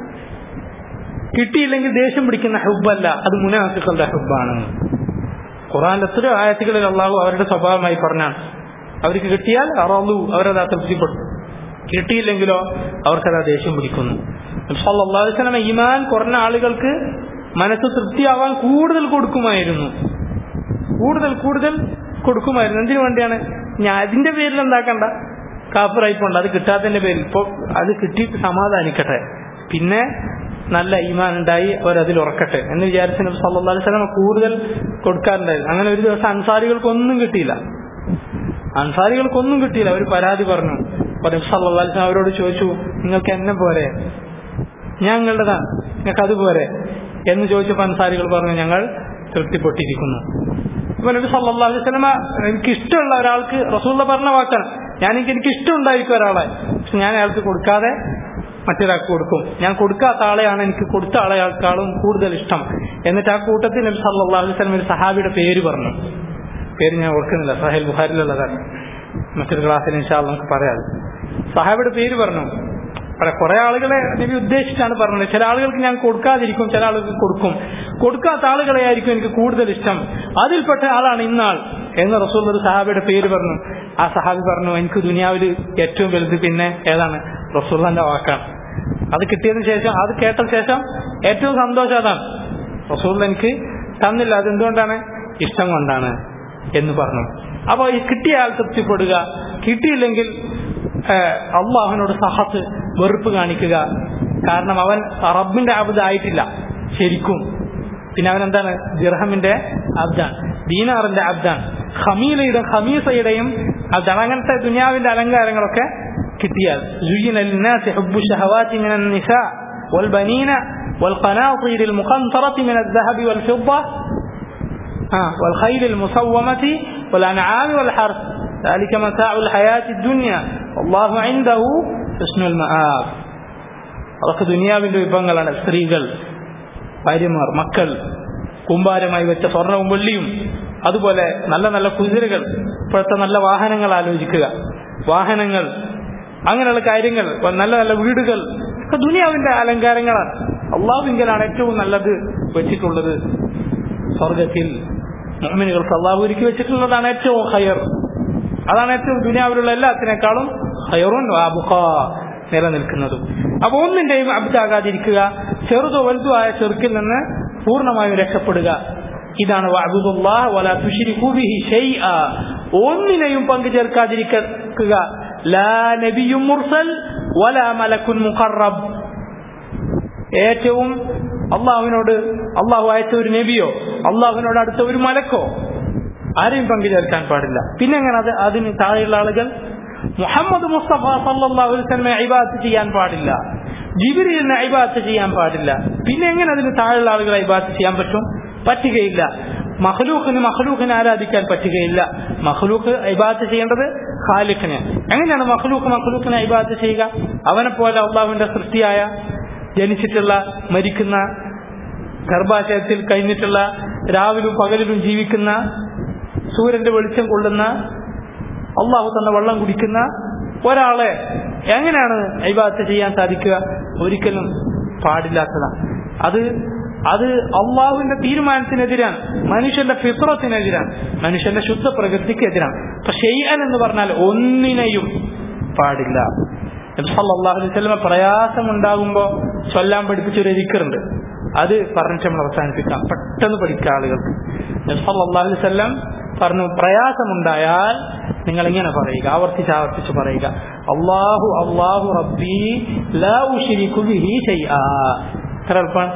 കിട്ടിയില്ലെങ്കിൽ ദേഷ്യം പിടിക്കുന്ന ഹുബല്ല അത് മുനാഫിക്കളുടെ ഹുബാണ് ഖുറാൻ എത്രയോ ആയത്തുകളിൽ അള്ളാഹു അവരുടെ സ്വഭാവമായി പറഞ്ഞാണ് അവർക്ക് കിട്ടിയാൽ അറു അവരത് തൃപ്തിപ്പെടും കിട്ടിയില്ലെങ്കിലോ അവർക്കത് ദേഷ്യം പിടിക്കുന്നു സല്ലല്ലാഹു അലൈഹി വസല്ലമ ഈമാൻ കുറഞ്ഞ ആളുകൾക്ക് മനസ്സ് തൃപ്തിയാവാൻ കൂടുതൽ കൊടുക്കുമായിരുന്നു കൂടുതൽ കൂടുതൽ കൊടുക്കുമായിരുന്നു എന്തിനു വേണ്ടിയാണ് ഞാൻ അതിന്റെ പേരിൽ എന്താക്കണ്ട കാപ്പറായിപ്പോണ്ട് അത് കിട്ടാത്തതിന്റെ പേരിൽ ഇപ്പൊ അത് കിട്ടിയിട്ട് സമാധാനിക്കട്ടെ പിന്നെ നല്ല ഈമാൻ ഉണ്ടായി അവരതിൽ ഉറക്കട്ടെ എന്ന് വിചാരിച്ച് നബി സല്ലല്ലാഹു അലൈഹി വസല്ലം കൂടുതൽ കൊടുക്കാറുണ്ടായിരുന്നു അങ്ങനെ ഒരു ദിവസം അൻസാരികൾക്കൊന്നും കിട്ടിയില്ല അൻസാരികൾക്കൊന്നും കിട്ടിയില്ല അവർ പരാതി പറഞ്ഞു അപ്പൊ നബി സല്ലല്ലാഹു അലൈഹി വസല്ലം അവരോട് ചോദിച്ചു നിങ്ങൾക്ക് എന്നെ പോരെ ഞങ്ങളുടേതാണ് നിങ്ങൾക്ക് അത് പോരെ എന്ന് ചോദിച്ചപ്പോൾ അൻസാരികൾ പറഞ്ഞു ഞങ്ങൾ തൃപ്തിപ്പെട്ടിരിക്കുന്നു അപ്പൊ നബി സല്ലല്ലാഹു അലൈഹി വസല്ലമ എനിക്ക് ഇഷ്ടമുള്ള ഒരാൾക്ക് റസൂള്ള പറഞ്ഞ വാക്കാണ് ഞാൻ എനിക്ക് എനിക്ക് ഇഷ്ടം ഉണ്ടായിരിക്കും ഒരാളെ പക്ഷെ ഞാൻ അയാൾക്ക് കൊടുക്കാതെ മറ്റൊരാൾക്ക് കൊടുക്കും ഞാൻ കൊടുക്കാത്ത ആളെയാണ് എനിക്ക് കൊടുത്ത ആളെക്കാളും കൂടുതൽ ഇഷ്ടം എന്നിട്ട് ആ കൂട്ടത്തിൽ നബി സല്ലല്ലാഹു അലൈഹി വസല്ലം ഒരു സഹാബിയുടെ പേര് പറഞ്ഞു പേര് ഞാൻ ഓർക്കുന്നില്ല സഹേൽ ബുഹാരിലുള്ളതാണ് മറ്റൊരു ക്ലാസ്സിൽ ഇൻഷാല് നമുക്ക് പറയാം സഹാബിയുടെ പേര് പറഞ്ഞു കുറെ ആളുകളെ നബി ഉദ്ദേശിച്ചാണ് പറഞ്ഞത് ചില ആളുകൾക്ക് ഞാൻ കൊടുക്കാതിരിക്കും ചില ആളുകൾക്ക് കൊടുക്കും കൊടുക്കാത്ത ആളുകളെ ആയിരിക്കും എനിക്ക് കൂടുതൽ ഇഷ്ടം അതിൽപ്പെട്ട ആളാണ് ഇന്നാൾ എന്ന് റസൂൽ ഒരു സഹാബിയുടെ പേര് പറഞ്ഞു ആ സഹാബി പറഞ്ഞു എനിക്ക് ദുനിയാവിൽ ഏറ്റവും വലുത് പിന്നെ ഏതാണ് റസൂള്ളന്റെ വാക്കാണ് അത് കിട്ടിയതിനു ശേഷം അത് കേട്ട ശേഷം ഏറ്റവും സന്തോഷം അതാണ് റസൂൽ എനിക്ക് തന്നില്ല അതെന്തുകൊണ്ടാണ് ഇഷ്ടം കൊണ്ടാണ് എന്ന് പറഞ്ഞു അപ്പോൾ ഈ കിട്ടിയ ആൾ തൃപ്തിപ്പെടുക കിട്ടിയില്ലെങ്കിൽ അള്ളാഹുവിനോട് സഹത്ത് വെറുപ്പ് കാണിക്കുക കാരണം അവൻ റബ്ബിന്റെ അബ്ദായിട്ടില്ല ശരിക്കും പിന്നെ അവൻ എന്താണ് ദിർഹമിന്റെ അബ്ദാൻ ദീനാറിന്റെ അബ്ദാൻ ഖമീലയുടെ ഖമീസയുടെയും അബ്ദാൻ അങ്ങനത്തെ ദുനിയാവിന്റെ അലങ്കാരങ്ങളൊക്കെ കിട്ടിയാൽ زين للناس حب الشهوات من النساء والبنين والقناطير المقنطرة من الذهب والفضة آه والخيل المسومة والأنعام والحرث ذلك متاع الحياة الدنيا والله عنده حسن المآب അതൊക്കെ ദുനിയാവിന്റെ വിഭവങ്ങളാണ് സ്ത്രീകൾ ഭാര്യമാർ മക്കൾ കുമ്പാരമായി വെച്ച സ്വർണവും വെള്ളിയും അതുപോലെ നല്ല നല്ല കുതിരകൾ ഇപ്പോഴത്തെ നല്ല വാഹനങ്ങൾ ആലോചിക്കുക വാഹനങ്ങൾ അങ്ങനെയുള്ള കാര്യങ്ങൾ നല്ല നല്ല വീടുകൾ ഒക്കെ ദുനിയാവിന്റെ അലങ്കാരങ്ങളാണ് അള്ളാഹുവിങ്കലാണ് ഏറ്റവും നല്ലത് വെച്ചിട്ടുള്ളത് സ്വർഗത്തിൽ മോമിനുകൾക്ക് അള്ളാഹു ഒരുക്കി വെച്ചിട്ടുള്ളതാണ് ഏറ്റവും ഹയർ അതാണ് ഏറ്റവും ദുനിയാവിലുള്ള എല്ലാത്തിനേക്കാളും ഹയറും വാബുഖ നിലനിൽക്കുന്നതും അപ്പൊ ഒന്നിന്റെയും അബ്ദാകാതിരിക്കുക ചെറുതോ വലുതോ ആയ ചെറുക്കിൽ നിന്ന് പൂർണ്ണമായും രക്ഷപ്പെടുക ഇതാണ് വഅബ്ദുല്ലാഹ് വലാ തുശ്രികൂ ബിഹി ഷൈആ ഒന്നിനെയും പങ്കു ചേർക്കാതിരിക്കുക ലാ നബിയും മുർസൽ വലാ മലക്കുൻ മുഖറബ് ഏറ്റവും അള്ളാഹുവിനോട് അള്ളാഹു അയച്ച ഒരു നബിയോ അള്ളാഹുവിനോട് അടുത്ത ഒരു മലക്കോ ആരെയും പങ്കു ചേർക്കാൻ പാടില്ല പിന്നെ എങ്ങനെ അത് അതിന് താഴെയുള്ള ആളുകൾ മുഹമ്മദ് മുസ്തഫ സല്ലല്ലാഹു അലൈഹി വസല്ലമയെ ഇബാദത്ത് ചെയ്യാൻ പാടില്ല ജിബ്രീലിനെ ഇബാദത്ത് ചെയ്യാൻ പാടില്ല പിന്നെ എങ്ങനെ അതിന് താഴെയുള്ള ആളുകളെ ഇബാദത്ത് ചെയ്യാൻ പറ്റും പറ്റുകയില്ല മഹ്ലൂഖിന് മഹ്ലൂഖിനെ ആരാധിക്കാൻ പറ്റുകയില്ല മഹ്ലൂഖ് ഇബാദത്ത് ചെയ്യേണ്ടത് ഖാലിഖിന് എങ്ങനെയാണ് മഹ്ലൂഖ് മഹ്ലൂഖിനെ ഇബാദത്ത് ചെയ്യുക അവനെ പോലെ അള്ളാഹുവിന്റെ സൃഷ്ടിയായ ജനിച്ചിട്ടുള്ള മരിക്കുന്ന ഗർഭാശയത്തിൽ കഴിഞ്ഞിട്ടുള്ള രാവിലും പകലിലും ജീവിക്കുന്ന സൂര്യന്റെ വെളിച്ചം കൊള്ളുന്ന അള്ളാഹു തന്നെ വെള്ളം കുടിക്കുന്ന ഒരാളെ എങ്ങനെയാണ് ഇബാദത്ത് ചെയ്യാൻ സാധിക്കുക ഒരിക്കലും പാടില്ലാത്തതാണ് അത് അത് അള്ളാഹുവിന്റെ തീരുമാനത്തിനെതിരാണ് മനുഷ്യന്റെ ഫിത്രത്തിനെതിരാണ് മനുഷ്യന്റെ ശുദ്ധ പ്രകൃതിക്ക് എതിരാണ് അപ്പൊ ഷെയ്യൻ എന്ന് പറഞ്ഞാൽ ഒന്നിനെയും പാടില്ല സല്ലല്ലാഹു അലൈഹി വസല്ലമ പ്രയാസമുണ്ടാകുമ്പോൾ ചൊല്ലാൻ പഠിപ്പിച്ചൊരു ദിക്കറുണ്ട് അത് പറഞ്ഞിട്ട് നമ്മൾ അവസാനിപ്പിക്കാം പെട്ടെന്ന് പഠിക്കുക ആളുകൾക്ക് സല്ലല്ലാഹു അലൈഹി വസല്ലം പറഞ്ഞു പ്രയാസമുണ്ടായാൽ നിങ്ങൾ ഇങ്ങനെ പറയുക ആവർത്തിച്ച് ആവർത്തിച്ച് പറയുക അള്ളാഹു അള്ളാഹു റബ്ബി ലാ ഉശ്രികു ബിഹി ഷൈആ എത്ര എളുപ്പമാണ്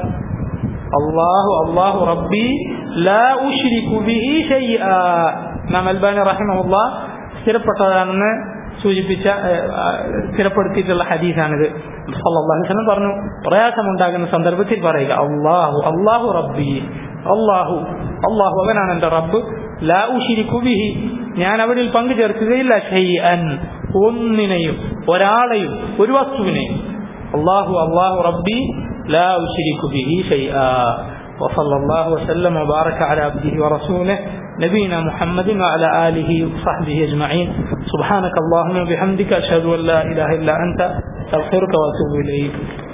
അള്ളാഹു അള്ളാഹു റബ്ബി ലാ ഉശ്രികു ബിഹി ഷൈആ ഇമാം അൽബാനി റഹിമഹുല്ലാ സ്ഥിരപ്പെട്ടതാണെന്ന് സൂചിപ്പിച്ച സ്ഥിരപ്പെടുത്തിയിട്ടുള്ള ഹദീസാണിത് സല്ലല്ലാഹു പറഞ്ഞു പ്രയാസമുണ്ടാകുന്ന സന്ദർഭത്തിൽ പറയുക അള്ളാഹു അള്ളാഹു റബ്ബി അള്ളാഹു അള്ളാഹു അവനാണ് എന്റെ റബ്ബ് ലാ ഉഷിരിക്കു ബിഹി ഞാൻ അവനിൽ പങ്കു ചേർക്കുകയില്ല ഷൈഅൻ ഒന്നിനെയും ഒരാളെയും ഒരു വസ്തുവിനെയും അള്ളാഹു അള്ളാഹു റബ്ബി ലാ ഉഷിരിക്കു ബിഹി ഷൈആ وصلى الله وسلم وبارك على عبده ورسوله نبينا محمد وعلى آله وصحبه أجمعين سبحانك اللهم وبحمدك أشهد أن لا إله إلا أنت أستغفرك وأتوب إليك